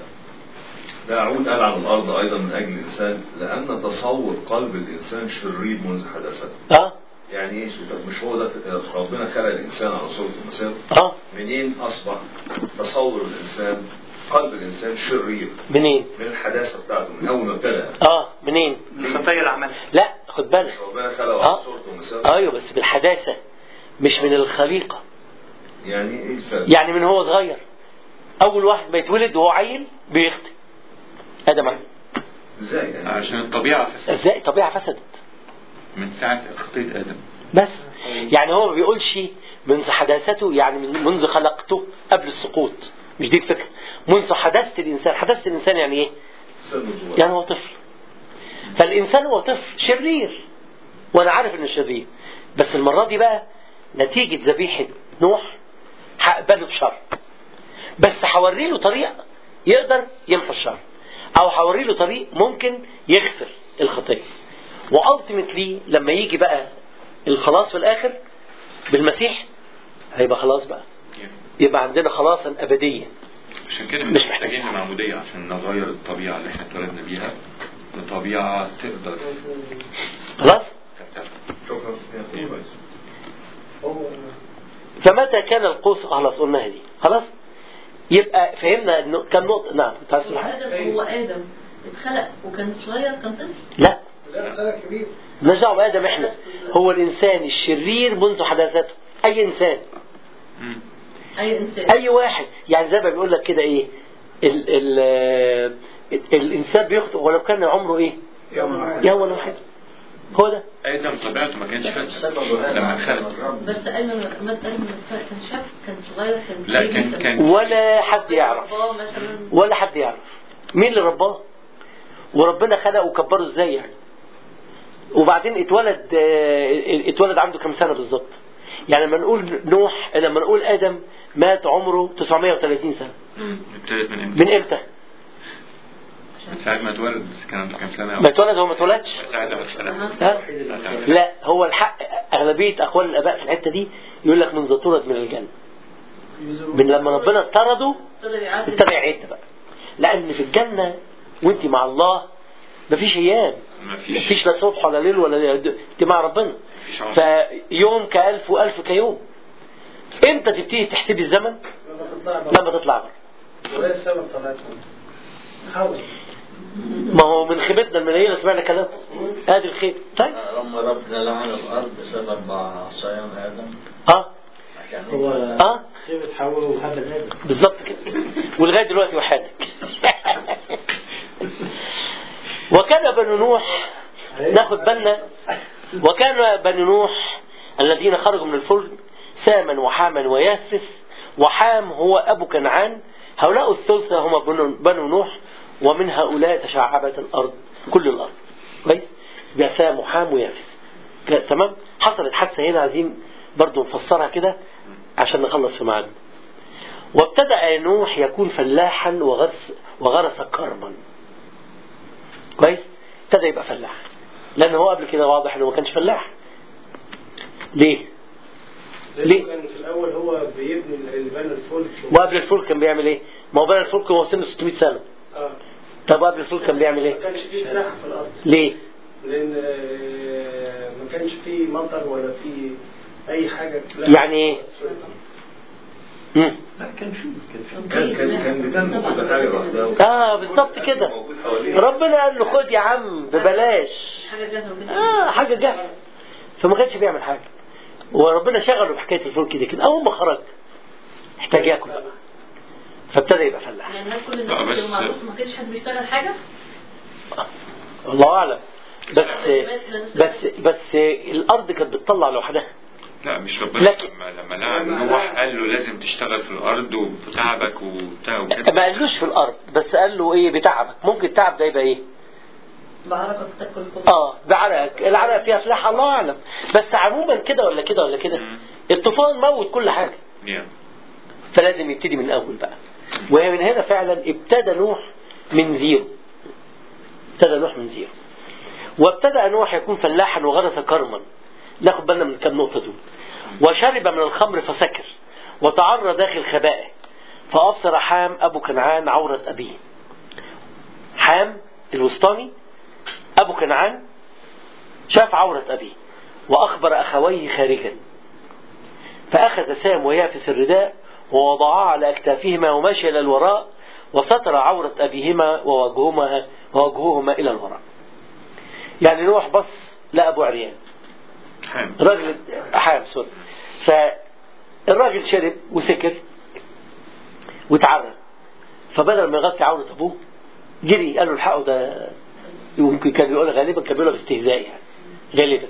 لا أعود قال على الأرض أيضا من أجل الإنسان لأن تصور قلب الإنسان شرير منذ حداثته اه يعني إيه طب مش هو ده ربنا خلق الإنسان على صورة المثال اه منين أصبح تصور الإنسان قلب الإنسان شرير منين؟ من الحداثة بتاعته من أول ما ابتدى اه منين؟ الخطيه اللي عملها لا خد بالك ربنا خلقه آه. على صورته ومثاله ايوه بس بالحداثة مش من الخليقة يعني إيه الفرق؟ يعني من هو صغير اول واحد ما يتولد وهو عيل بيخطئ ادم عيل إزاي يعني؟ عشان الطبيعة فسدت ازاي الطبيعه فسدت من ساعة خطية آدم بس يعني هو ما بيقولش منذ حداثته يعني من منذ خلقته قبل السقوط مش دي الفكره منذ حداثه الانسان حداثه الانسان يعني ايه سن الزواج يعني هو طفل فالانسان هو طفل شرير وانا عارف انه شرير بس المره دي بقى نتيجه ذبيحه نوح هقبله بشر بس هوري له طريق يقدر يمحو الشر او هوري له طريق ممكن يغفر الخطيه والتيمتلي لما يجي بقى الخلاص في الاخر بالمسيح هيبقى خلاص بقى يبقى عندنا خلاصا ابديا عشان كده مش مش محتاج. محتاجين المعمودية عشان نغير الطبيعة اللي احنا اتولدنا بيها لطبيعة تقدر خلاص ترتفع شكرا يا كويس هو فمتى كان القوس خلاص قلناها دي خلاص يبقى فهمنا انه كم نقطه نعم كنت عايز تقول حاجه آدم هو آدم اتخلق وكان صغير كان طفل لا لا لا كبير مالناش دعوه بادم احنا هو الانسان الشرير منذ حداثته اي انسان مم. أي إنسان اي واحد يعني زي ما بيقول لك كده ايه ال ال ال الانسان بيخطئ ولو كان عمره ايه يوم واحد يوم واحد هو ده آدم طبيعته ما كانش فاسد سببه هذا لما عشان اتخلق الرب بس أيمن ما أيمن كان شاب كان صغير كان لا، بيبي، كان- كان- ولا حد يعرف باباه مثلا ولا حد يعرف مين اللي رباه وربنا خلقه وكبره ازاي يعني وبعدين اتولد آه، اتولد عنده كام سنه بالظبط يعني لما نقول نوح لما نقول ادم مات عمره 930 سنه ابتدت من امتى؟ من امتى من ساعة ما اتولد بس كان كان سنة ما اتولد هو ما اتولدش ساعة ما اتولد ها؟ لا هو الحق أغلبية أقوال الآباء في الحتة دي يقول لك منذ طرد من الجنة من لما ربنا طرده ابتدى يعدل ابتدى يعد بقى لأن في الجنة وأنت مع الله مفيش أيام مفيش مفيش لا صبح ولا ليل ولا ليل. انت مع ربنا مفيش عمر. فيوم كألف وألف كيوم امتى تبتدي تحسبي الزمن لما تطلع بره لما تطلع بره وايه السبب طلعت حاول ما هو من خيبتنا المنيلة سمعنا كلام ادي الخير طيب لما ربنا لعن الارض بسبب عصيان ادم اه عشان هو اه خيبة حواء وهبل آدم بالظبط كده ولغايه دلوقتي وحدك وكان بنو نوح ناخد بالنا وكان بنو نوح الذين خرجوا من الفلك ساما وحاما وياسس وحام هو ابو كنعان هؤلاء الثلثة هم بنو بنو نوح ومن هؤلاء تشعبت الارض كل الارض كويس يبقى سام وحام ويافس ك- تمام حصلت حادثه هنا عايزين برضو نفسرها كده عشان نخلص في ميعادنا وابتدأ نوح يكون فلاحا وغرس وغرس كرما كويس ابتدى يبقى فلاح لان هو قبل كده واضح انه ما كانش فلاح ليه ليه؟ ليه؟ كان في الاول هو بيبني اللي بنى الفلك وقبل الفلك كان بيعمل ايه ما هو بنى الفلك وهو سنه 600 سنه اه طب قبل الفلك كان بيعمل ما ايه كانش فيه فلاحه في الارض ليه لان آه، ما كانش فيه مطر ولا فيه اي حاجه يعني ايه؟ مم. لا كان في كان في كان كان كان بتنمو كل حاجه لوحدها اه بالظبط كده موجود حواليه ربنا قال له خد يا عم ببلاش حاجة جاهزة وكده اه حاجه جهل فما كانش بيعمل حاجه وربنا شغله بحكايه الفلك دي كده اول ما خرج احتاج ياكل بقى فابتدى يبقى فلاح يعني هل كل لا، الناس بس- اللي معروف ما كانش حد بيشتغل حاجة؟ الله اعلم بس بس بس الارض كانت بتطلع لوحدها لا مش ربنا لكن- لما لما لعن نوح قال له لازم تشتغل في الارض وبتعبك وبتاع ما وكده قالوش في الارض بس قال له ايه بتعبك ممكن التعب ده يبقى ايه بعرفك تاكل كل اه بعرق العرق فيها سلاح الله اعلم بس عموما كده ولا كده ولا كده مم. الطوفان موت كل حاجه نعم. فلازم يبتدي من الاول بقى وهي من هنا فعلا ابتدى نوح من زيرو ابتدى نوح من زيرو وابتدى نوح يكون فلاحا وغرس كرما ناخد بالنا من الكام نقطه دول وشرب من الخمر فسكر وتعرى داخل خبائه فابصر حام ابو كنعان عوره ابيه حام الوسطاني ابو كنعان شاف عوره ابيه واخبر اخويه خارجا فأخذ سام ويافس الرداء ووضعاه على أكتافهما ومشى إلى الوراء وستر عورة أبيهما ووجههما ووجههما إلى الوراء. يعني نوح بص لأبو عريان حام راجل حام سوري فالراجل شرب وسكر واتعرى فبدل ما يغطي عورة أبوه جري قال له الحقه ده يمكن كان بيقول غالبا كان بيقولها باستهزاء يعني غالبا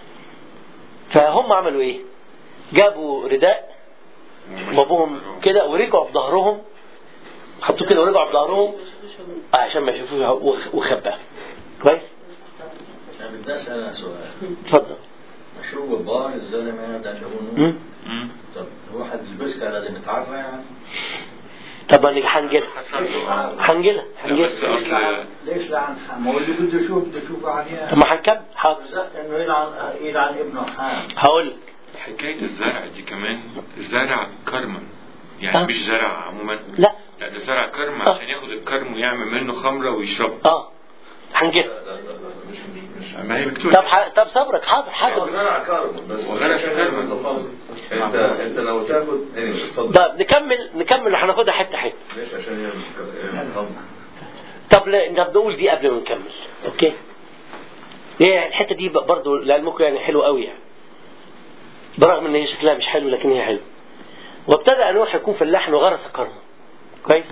فهم عملوا ايه؟ جابوا رداء وابوهم كده ورجعوا بظهرهم حطوا كده ورجعوا بظهرهم آه، عشان ما يشوفوش وخ- وخباه كويس؟ أنا بدي أسأل سؤال اتفضل شو الظاهر الزلمة هذا اللي هو مم. مم. طب الواحد يلبسها لازم يتعرى يعني طب ما هنجيلها حسن هنجيلها لا بس هنجيلها اصل ليش لعن حام؟ هو اللي بده يشوف بده يشوف عن طب ما هنكمل حاضر بالذات انه يلعن يلعن ابنه حام هقول لك حكاية الزرع دي كمان زرع كرما يعني آه. مش زرع عموما لا لا ده زرع كرم آه. عشان ياخد الكرم ويعمل منه خمرة ويشربها اه هنجيلها ما هي مكتوب طب ح... طب صبرك حاضر هو حاضر زرع كرم بس وغرس كرم. انت انت لو تاخد anyway، اتفضل طب نكمل نكمل هناخدها حته حته ليش عشان يعمل يعمل خمر طب لا طب نقول دي قبل ما نكمل اوكي هي الحته دي برضه لعلمكم يعني حلوه قوي يعني برغم ان هي شكلها مش حلو لكن هي حلوه وابتدى نوح يكون فلاحا وغرس كرما كويس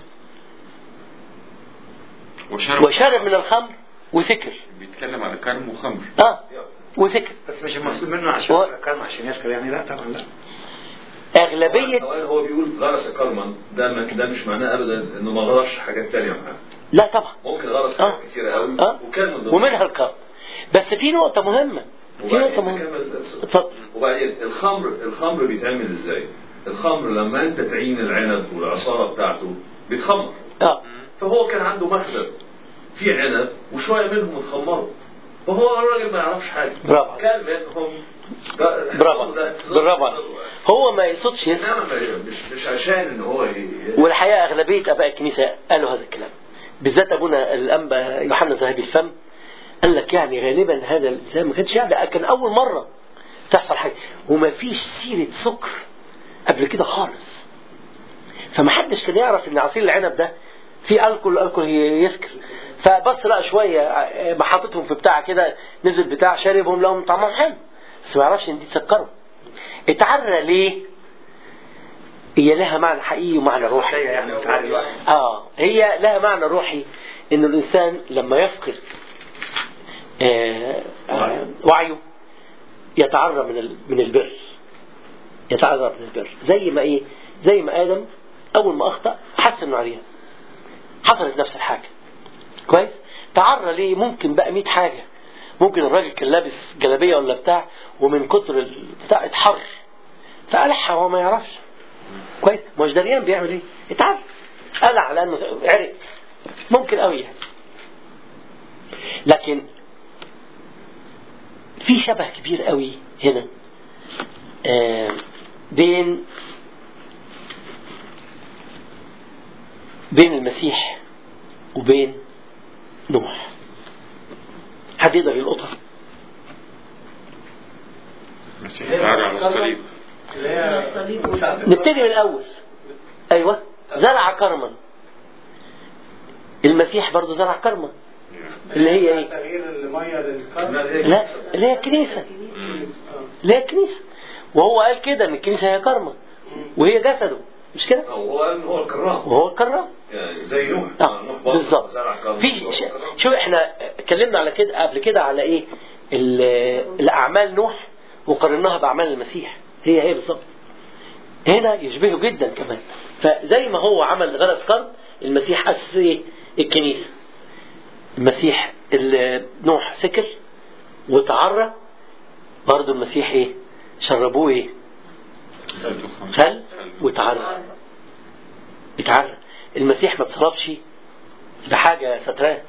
وشرب وشرب من الخمر وسكر بيتكلم على كرم وخمر اه وسكر بس مش المقصود منه عشان و- كلمة عشان يسكر يعني لا طبعا لا اغلبيه أولا هو بيقول غرس كرما ده ما- ده مش معناه ابدا انه ما غرسش حاجات تانية معاه لا طبعا ممكن غرس آه. حاجات كتيرة قوي اه وكان من ضمنها- ومنها الكرم بس في نقطه مهمه في وبعدين نقطه مهمه نكمل القصة. اتفضل وبعدين الخمر الخمر بيتعمل ازاي؟ الخمر لما انت تعين العنب والعصاره بتاعته بيتخمر اه فهو كان عنده مخزن في عنب وشويه منهم اتخمروا فهو الراجل ما يعرفش حاجه برافو عليك. كان منهم برافو برافو عليك. هو ما يقصدش يسمع انما ما- مش مش عشان ان هو ي- والحقيقه اغلبيه اباء الكنيسه قالوا هذا الكلام بالذات ابونا الانبا يوحنا ذهبي الفم قال لك يعني غالبا هذا الانسان ما كانش يعني كان اول مره تحصل حاجه وما فيش سيره سكر قبل كده خالص فما حدش كان يعرف ان عصير العنب ده فيه الكول الكول يسكر فبص لقى شويه آه، ما حاططهم في بتاع كده نزل بتاع شاربهم لهم طعمهم حلو بس ما يعرفش ان دي تسكروا اتعرى ليه؟ هي لها معنى حقيقي ومعنى روحي يعني متعري واحد اه هي لها معنى روحي ان الانسان لما يفقد آه آه وعيه يتعرى من ال- من البر يتعرى من البر زي ما ايه زي ما ادم اول ما اخطا حس انه عريان حصلت نفس الحاجه كويس تعرى ليه ممكن بقى 100 حاجه ممكن الراجل كان لابس جلابيه ولا بتاع ومن كتر البتاع اتحر فقلعها وهو ما يعرفش كويس مش دريان بيعمل ايه اتعرف قلع لانه عرق ممكن قوي يعني لكن في شبه كبير قوي هنا آه، بين بين المسيح وبين نوح حد يقدر يلقطها المسيح ظهر على الصليب اللي هي الصليب نبتدي من الاول ايوه زرع كرما المسيح برضه زرع كرما اللي هي ايه تغيير الميه للكرم لا اللي هي الكنيسه اللي هي الكنيسه وهو قال كده ان الكنيسه هي كرمه وهي جسده مش كده هو قال إن هو الكرام وهو الكرام يعني زي نوح اه نوح برضه بالظبط زرع كرم. في ش- شو احنا اتكلمنا على كده قبل كده على ايه ال- الاعمال نوح وقارناها باعمال المسيح هي هي بالظبط هنا يشبهه جدا كمان فزي ما هو عمل غرس كرم المسيح اسس ايه الكنيسه المسيح ال- نوح سكر وتعرى برضه المسيح ايه شربوه ايه خل وتعرى اتعرى المسيح ما اتصرفش ده حاجة ستراه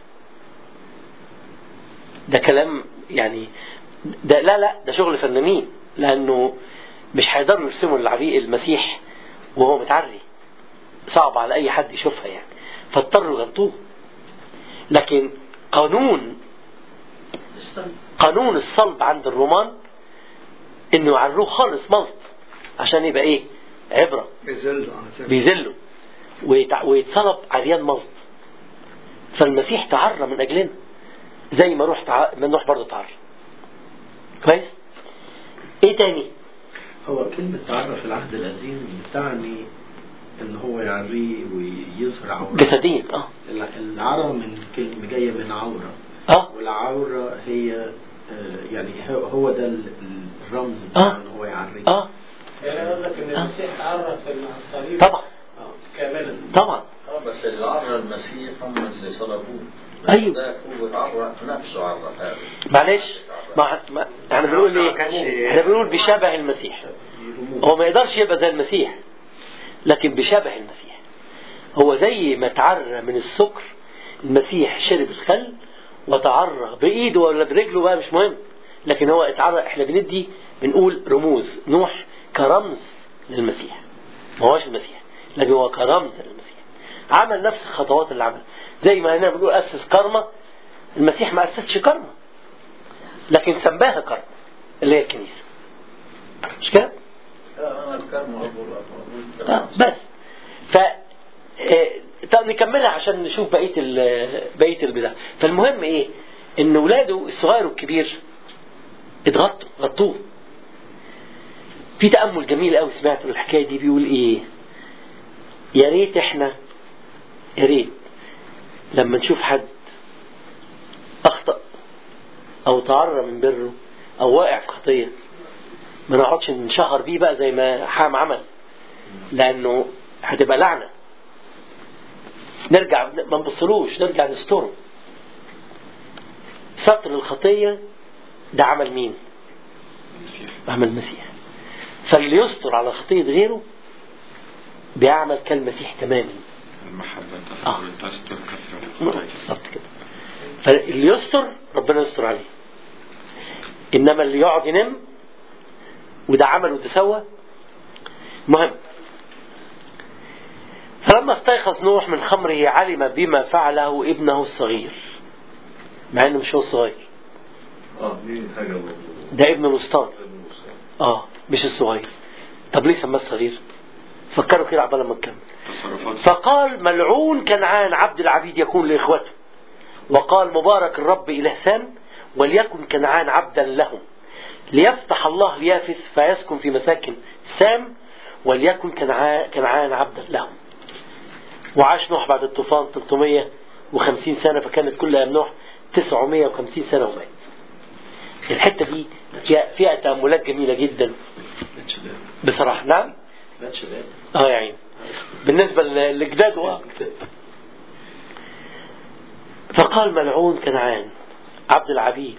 ده كلام يعني ده لا لا ده شغل فنانين لأنه مش هيقدروا يرسموا العريق المسيح وهو متعري صعب على أي حد يشوفها يعني فاضطروا يغطوه لكن قانون الصليب قانون الصلب عند الرومان انه يعروه خالص ملط عشان يبقى ايه عبره بيزلوا اه بيذله ويتع- ويتصلب عريان ملط فالمسيح تعرى من اجلنا زي ما روح تع... ما نروح برضه تعرى كويس ايه تاني هو كلمة تعرى في العهد القديم بتعني ان هو يعريه ويظهر عورة جسديا اه الع- العرى من كلمة جاية من عورة اه والعورة هي آه، يعني هو- هو ده ال- الرمز آه. بتاع ان هو يعريه اه يعني قصدك ان المسيح تعرف في الصليب طبعا آه، كاملا طبعا اه بس اللي عرى المسيح هم اللي صلبوه أيوه. ده هو عرى نفسه عرى هذا معلش ما ما احنا بنقول ما كانش- ايه احنا بنقول بشبه المسيح هو ما يقدرش يبقى زي المسيح لكن بشبه المسيح هو زي ما تعرى من السكر المسيح شرب الخل وتعرى بايده ولا برجله بقى مش مهم لكن هو اتعرى احنا بندي بنقول رموز نوح كرمز للمسيح ما هوش المسيح لكن هو كرمز للمسيح عمل نفس الخطوات اللي عملها زي ما هنا بنقول اسس كرمه المسيح ما اسسش كرمه لكن سماها كرمه اللي هي الكنيسه مش كده؟ آه، الكرم أبو آه، بس ف آه، طب نكملها عشان نشوف بقيه ال- بقيه البتاع فالمهم ايه ان ولاده الصغير والكبير اتغطوا غطوه في تامل جميل قوي سمعته الحكايه دي بيقول ايه يا ريت احنا يا ريت لما نشوف حد اخطا او تعرى من بره او واقع في خطيه ما نقعدش نشهر بيه بقى زي ما حام عمل لانه هتبقى لعنه نرجع ما نبصلوش نرجع نستره ستر الخطيه ده عمل مين؟ المسيح عمل المسيح فاللي يستر على خطيه غيره بيعمل كالمسيح تماما المحبة آه. تستر تستر كثرة الخطايا بالظبط كده فاللي يستر ربنا يستر عليه انما اللي يقعد ينام وده عمل وده سوى مهم فلما استيقظ نوح من خمره علم بما فعله ابنه الصغير مع انه مش هو الصغير اه دي حاجه برضه. ده ابن الوسطان اه مش الصغير طب ليه سماه الصغير فكروا كده عبال ما نكمل تصرفات فقال ملعون كنعان عبد العبيد يكون لاخوته وقال مبارك الرب اله سام وليكن كنعان عبدا لهم ليفتح الله ليافث فيسكن في مساكن سام وليكن كنعان, كنعان عبدا لهم وعاش نوح بعد الطوفان 350 سنة فكانت كل أيام نوح 950 سنة ومات الحتة دي فيها, فيها تأملات جميلة جدا بصراحة نعم مات شباب اه يا عيني بالنسبة ل- لجداده اه فقال ملعون كنعان عبد العبيد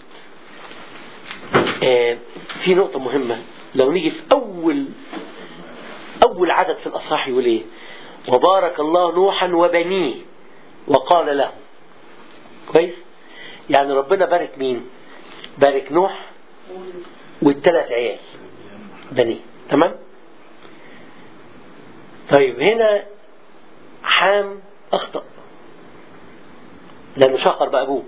آه في نقطة مهمة لو نيجي في أول أول عدد في الأصحاح يقول إيه وبارك الله نوحا وبنيه وقال له كويس يعني ربنا بارك مين بارك نوح والثلاث عيال بنيه تمام طيب هنا حام أخطأ لأنه شقر بأبوه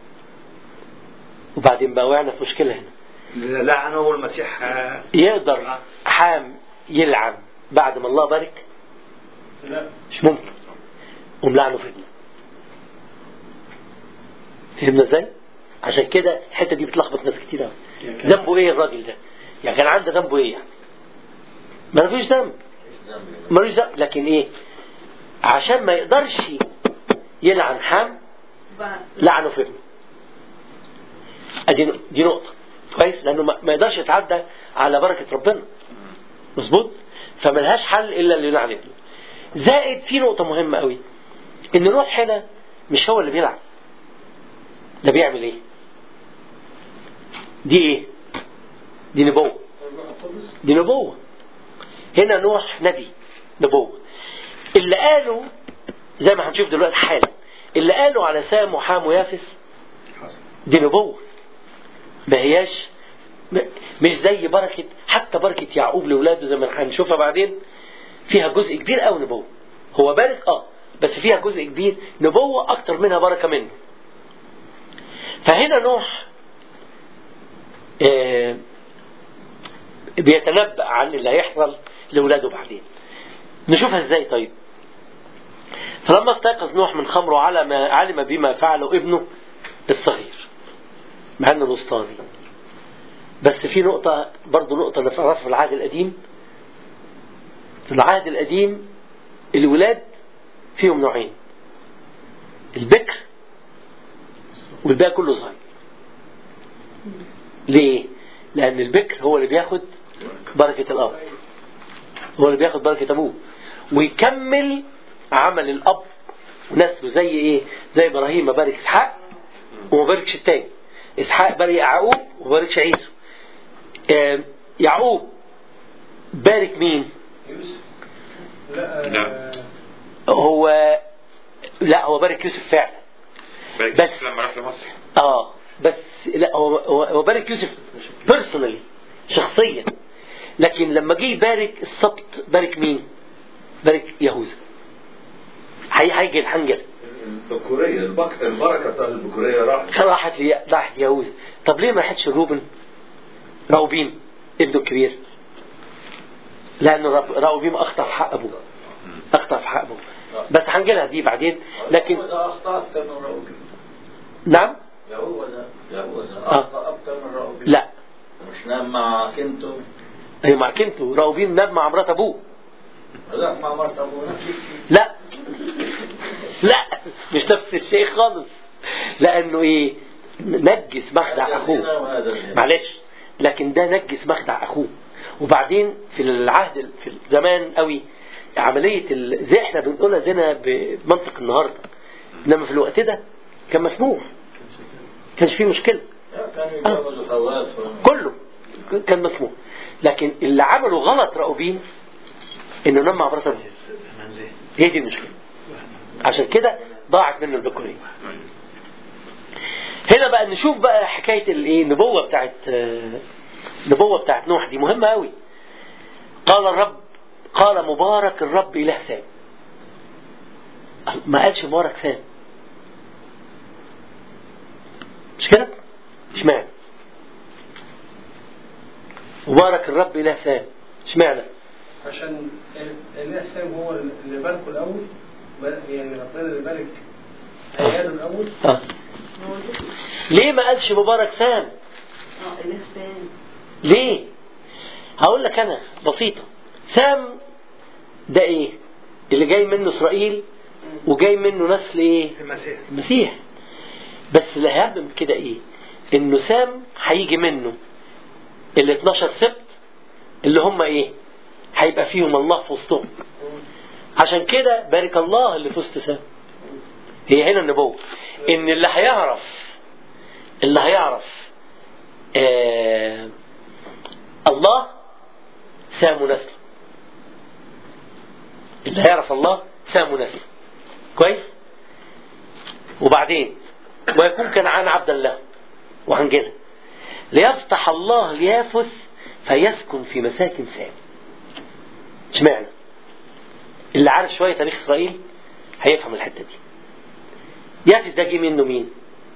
وبعدين بقى وقعنا في مشكلة هنا لعنه المسيح آه، يقدر حام يلعن بعد ما الله بارك لا مش ممكن قوم لعنه في ابنه فهمنا ازاي؟ عشان كده الحته دي بتلخبط ناس كتير قوي ذنبه ايه الراجل ده؟ يعني كان عنده ذنبه ايه يعني؟ ما فيش ذنب ملوش ذنب لكن ايه؟ عشان ما يقدرش يلعن حام بعد لعنه في ابنه ادي دي نقطه كويس لانه ما ما يقدرش يتعدى على بركه ربنا مظبوط فملهاش حل الا اللي يلعن ابنه زائد في نقطه مهمه قوي ان نوح هنا مش هو اللي بيلعن ده بيعمل ايه دي ايه دي نبوه دي نبوه هنا نوح نبي نبوه اللي قالوا زي ما هنشوف دلوقتي حالا اللي قالوا على سام وحام ويافس دي نبوة ما هياش م- مش زي بركة حتى بركة يعقوب لأولاده زي ما هنشوفها بعدين فيها جزء كبير قوي نبوة هو بارك اه بس فيها جزء كبير نبوة أكتر منها بركة منه فهنا نوح آه بيتنبأ عن اللي هيحصل لأولاده بعدين نشوفها ازاي طيب فلما استيقظ نوح من خمره علم علم بما فعله ابنه الصغير مع انه الوسطاني بس في نقطة برضه نقطة نعرفها في العهد القديم في العهد القديم الولاد فيهم نوعين البكر والباقي كله صغير ليه؟ لأن البكر هو اللي بياخد بركة الأب هو اللي بياخد بركة أبوه ويكمل عمل الأب ونسله زي إيه؟ زي إبراهيم ما بارك إسحاق وما باركش التاني إسحاق بارك يعقوب وما باركش عيسو آه، يعقوب بارك مين؟ يوسف لا لا. هو لا هو بارك يوسف فعلا بس بس- لما راح لمصر اه بس لا هو هو هو بارك يوسف بيرسونالي شخصيا لكن لما جه يبارك السبط بارك مين؟ بارك يهوذا هي- هيجي الحنجل البكورية البك... البركة بتاعت البكورية راحت راحت لي راحت يهوذا طب ليه ما راحتش روبن راوبين ابنه الكبير لأن رب- راوبين أخطأ في حق أبوه أخطأ في حق أبوه بس هنجيلها دي بعدين لكن يهوذا أخطأ أكثر من راؤوبين نعم يهوذا يهوذا آه. أخطأ أكثر من راؤوبين لا مش نام مع كنتو هي مع كنتو راوبين نام مع مرات أبوه لا مع مرت أبوه نفس الشيء لا لا مش نفس الشيء خالص لأنه إيه نجس مخدع هذا أخوه زنا وهذا زنا معلش لكن ده نجس مخدع اخوه وبعدين في العهد في الزمان قوي عمليه ال... زي احنا بنقولها زنا بمنطق النهارده انما في الوقت ده كان مسموح كانش فيه مشكله كانوا يتجوزوا خوات كله ك- كان مسموح لكن اللي عملوا غلط راؤوبين انه نام مع مرات أبوه. هي دي المشكله عشان كده ضاعت منه البكوريه هنا بقى نشوف بقى حكايه الايه النبوه بتاعت آه، النبوه بتاعت نوح دي مهمه قوي قال الرب قال مبارك الرب اله سام ما قالش مبارك سام مش كده اشمعنى مبارك الرب اله سام اشمعنى عشان اله سام هو اللي باركه الاول بل- يعني ربنا اللي بارك عياله الاول آه. ليه ما قالش مبارك سام اه اله ثاني ليه هقول لك انا بسيطه سام ده ايه اللي جاي منه اسرائيل وجاي منه نسل ايه المسيح المسيح بس اللي هيعمل من كده ايه انه سام هيجي منه ال 12 سبت اللي هم ايه هيبقى فيهم الله في وسطهم عشان كده بارك الله اللي في وسط سام هي هنا النبوة ان اللي هيعرف اللي هيعرف آه الله سام نسله اللي هيعرف الله سام نسله كويس وبعدين ويكون كنعان عبدا له وهنجيلها ليفتح الله ليافث فيسكن في مساكن سام اشمعنى اللي عارف شويه تاريخ اسرائيل هيفهم الحته دي يافث ده جه منه مين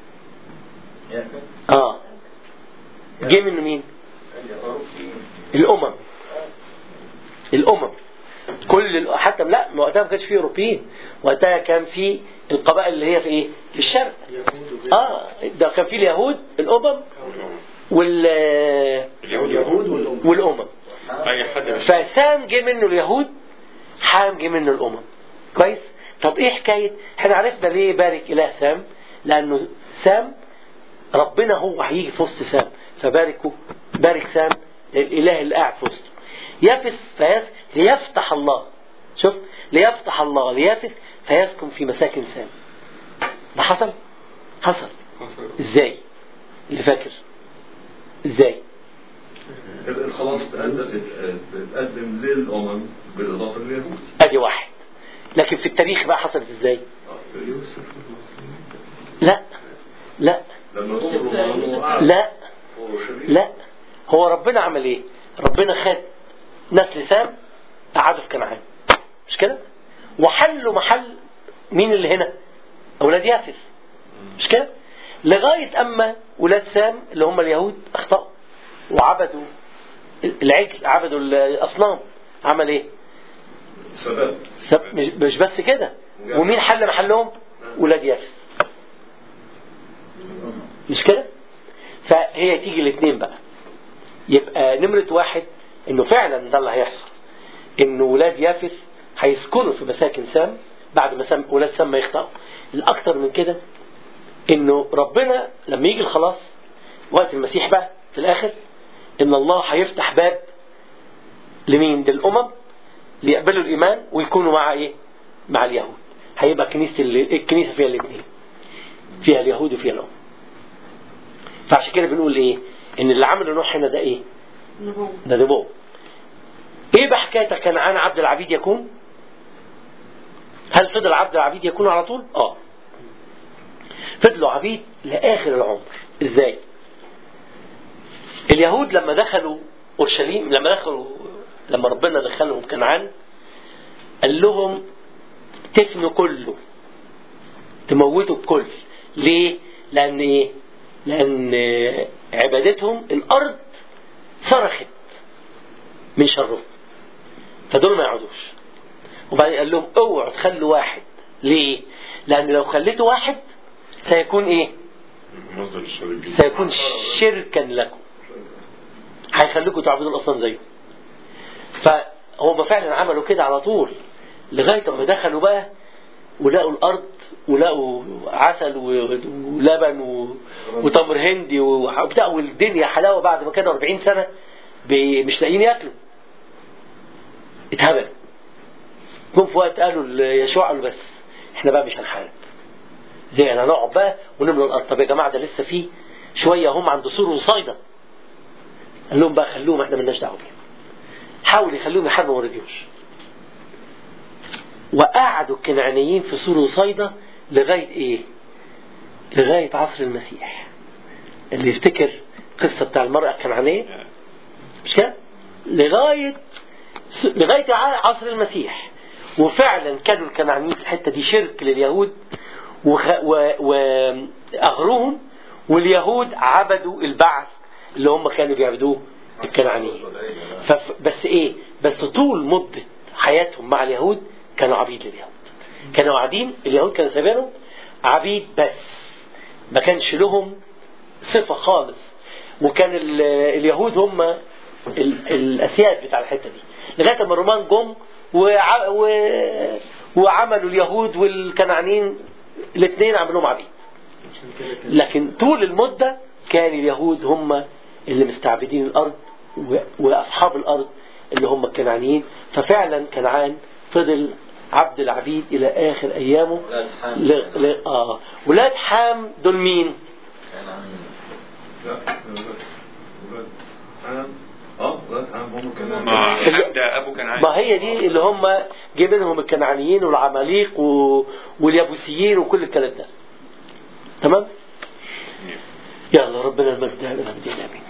اه جه منه مين الامم الامم كل ال- حتى لا ما وقتها ما كانش فيه اوروبيين وقتها كان في القبائل اللي هي في ايه في الشرق اه ده كان في اليهود الامم وال اليهود والأمم والامم اي حد مش فسام جه منه اليهود حام جه منه الامم كويس طب ايه حكايه احنا عرفنا ليه بارك اله سام لانه سام ربنا هو هيجي في وسط سام فباركوا بارك سام الاله اللي قاعد في وسطه يفث فيس ليفتح الله شوف ليفتح الله ليفث فيسكن في مساكن سام ده حصل حصل ازاي اللي فاكر ازاي الخلاص تقدم تقدم للأمم بالإضافة لليهود ادي واحد لكن في التاريخ بقى حصلت ازاي لا لا لما هم لا لا هو ربنا عمل ايه ربنا خد نسل سام قعدوا في كنعان مش كده وحلوا محل مين اللي هنا اولاد يافث مش كده لغايه اما ولاد سام اللي هم اليهود اخطاوا وعبدوا العجل عبدوا الاصنام عمل ايه سبب سب... مش مش بس كده ومين حل محلهم ولاد يافث مش كده فهي تيجي الاثنين بقى يبقى نمرة واحد انه فعلا ده اللي هيحصل انه ولاد يافث هيسكنوا في مساكن سام بعد ما سام ولاد سام ما يخطئوا الاكتر من كده انه ربنا لما يجي الخلاص وقت المسيح بقى في الاخر ان الله هيفتح باب لمين للامم ليقبلوا الايمان ويكونوا مع ايه مع اليهود هيبقى كنيسه ال- الكنيسه فيها الاثنين فيها اليهود وفيها الامم فعشان كده بنقول ايه ان اللي عمله نوح هنا ده ايه نبوة ده نبوة ايه بقى حكايه كنعان عبد العبيد يكون هل فضل عبد العبيد يكون على طول اه فضلوا عبيد لاخر العمر ازاي اليهود لما دخلوا اورشليم لما دخلوا لما ربنا دخلهم كنعان قال لهم تفنوا كله تموتوا الكل ليه لان ايه لان عبادتهم الارض صرخت من شرهم فدول ما يقعدوش وبعدين قال لهم اوعوا تخلوا واحد ليه لان لو خليتوا واحد سيكون ايه مصدر الشريك سيكون شركا لكم هيخليكم تعبدوا الاصنام زيه فهم فعلا عملوا كده على طول لغايه ما دخلوا بقى ولقوا الارض ولقوا عسل و- ولبن و- وتمر هندي وبتاع والدنيا حلاوه بعد ما كانوا 40 سنه ب- مش لاقيين ياكلوا اتهبلوا جم في وقت قالوا ليشوع قالوا بس احنا بقى مش هنحارب زي انا هنقعد بقى ونملى الارض طب يا جماعه ده لسه في شويه هم عند سور وصيدا قال لهم بقى خلوهم احنا مالناش دعوه بيهم حاول يخلوهم يحاربوا ما رضيوش وقعدوا الكنعانيين في سور وصيدا لغايه ايه لغاية عصر المسيح اللي يفتكر قصة بتاع المرأة الكنعانية مش كده؟ لغاية لغاية عصر المسيح وفعلا كانوا الكنعانيين في الحتة دي شرك لليهود وخ- و- وأغروهم واليهود عبدوا البعث اللي هم كانوا بيعبدوه الكنعانيين فف- بس ايه بس طول مدة حياتهم مع اليهود كانوا عبيد لليهود كانوا قاعدين اليهود كانوا سايبينهم عبيد بس ما كانش لهم صفة خالص وكان ال- اليهود هم ال- الأسياد بتاع الحتة دي لغاية ما الرومان جم وع- و- وعملوا اليهود والكنعانيين الاثنين عملوهم عبيد عشان كده كان لكن طول المدة كان اليهود هم اللي مستعبدين الأرض و- وأصحاب الأرض اللي هم الكنعانيين ففعلا كنعان فضل عبد العبيد إلى آخر أيامه ولاد حام ل... ل... آه. ولاد حام دول مين؟ كان عن لا ولاد ولاد حام اه ولاد حام هم كمان ما حد ابو كان ما هي دي اللي هم جه منهم الكنعانيين والعماليق و... واليابوسيين وكل الكلام ده تمام؟ يلا ربنا المجد لنا بدينا امين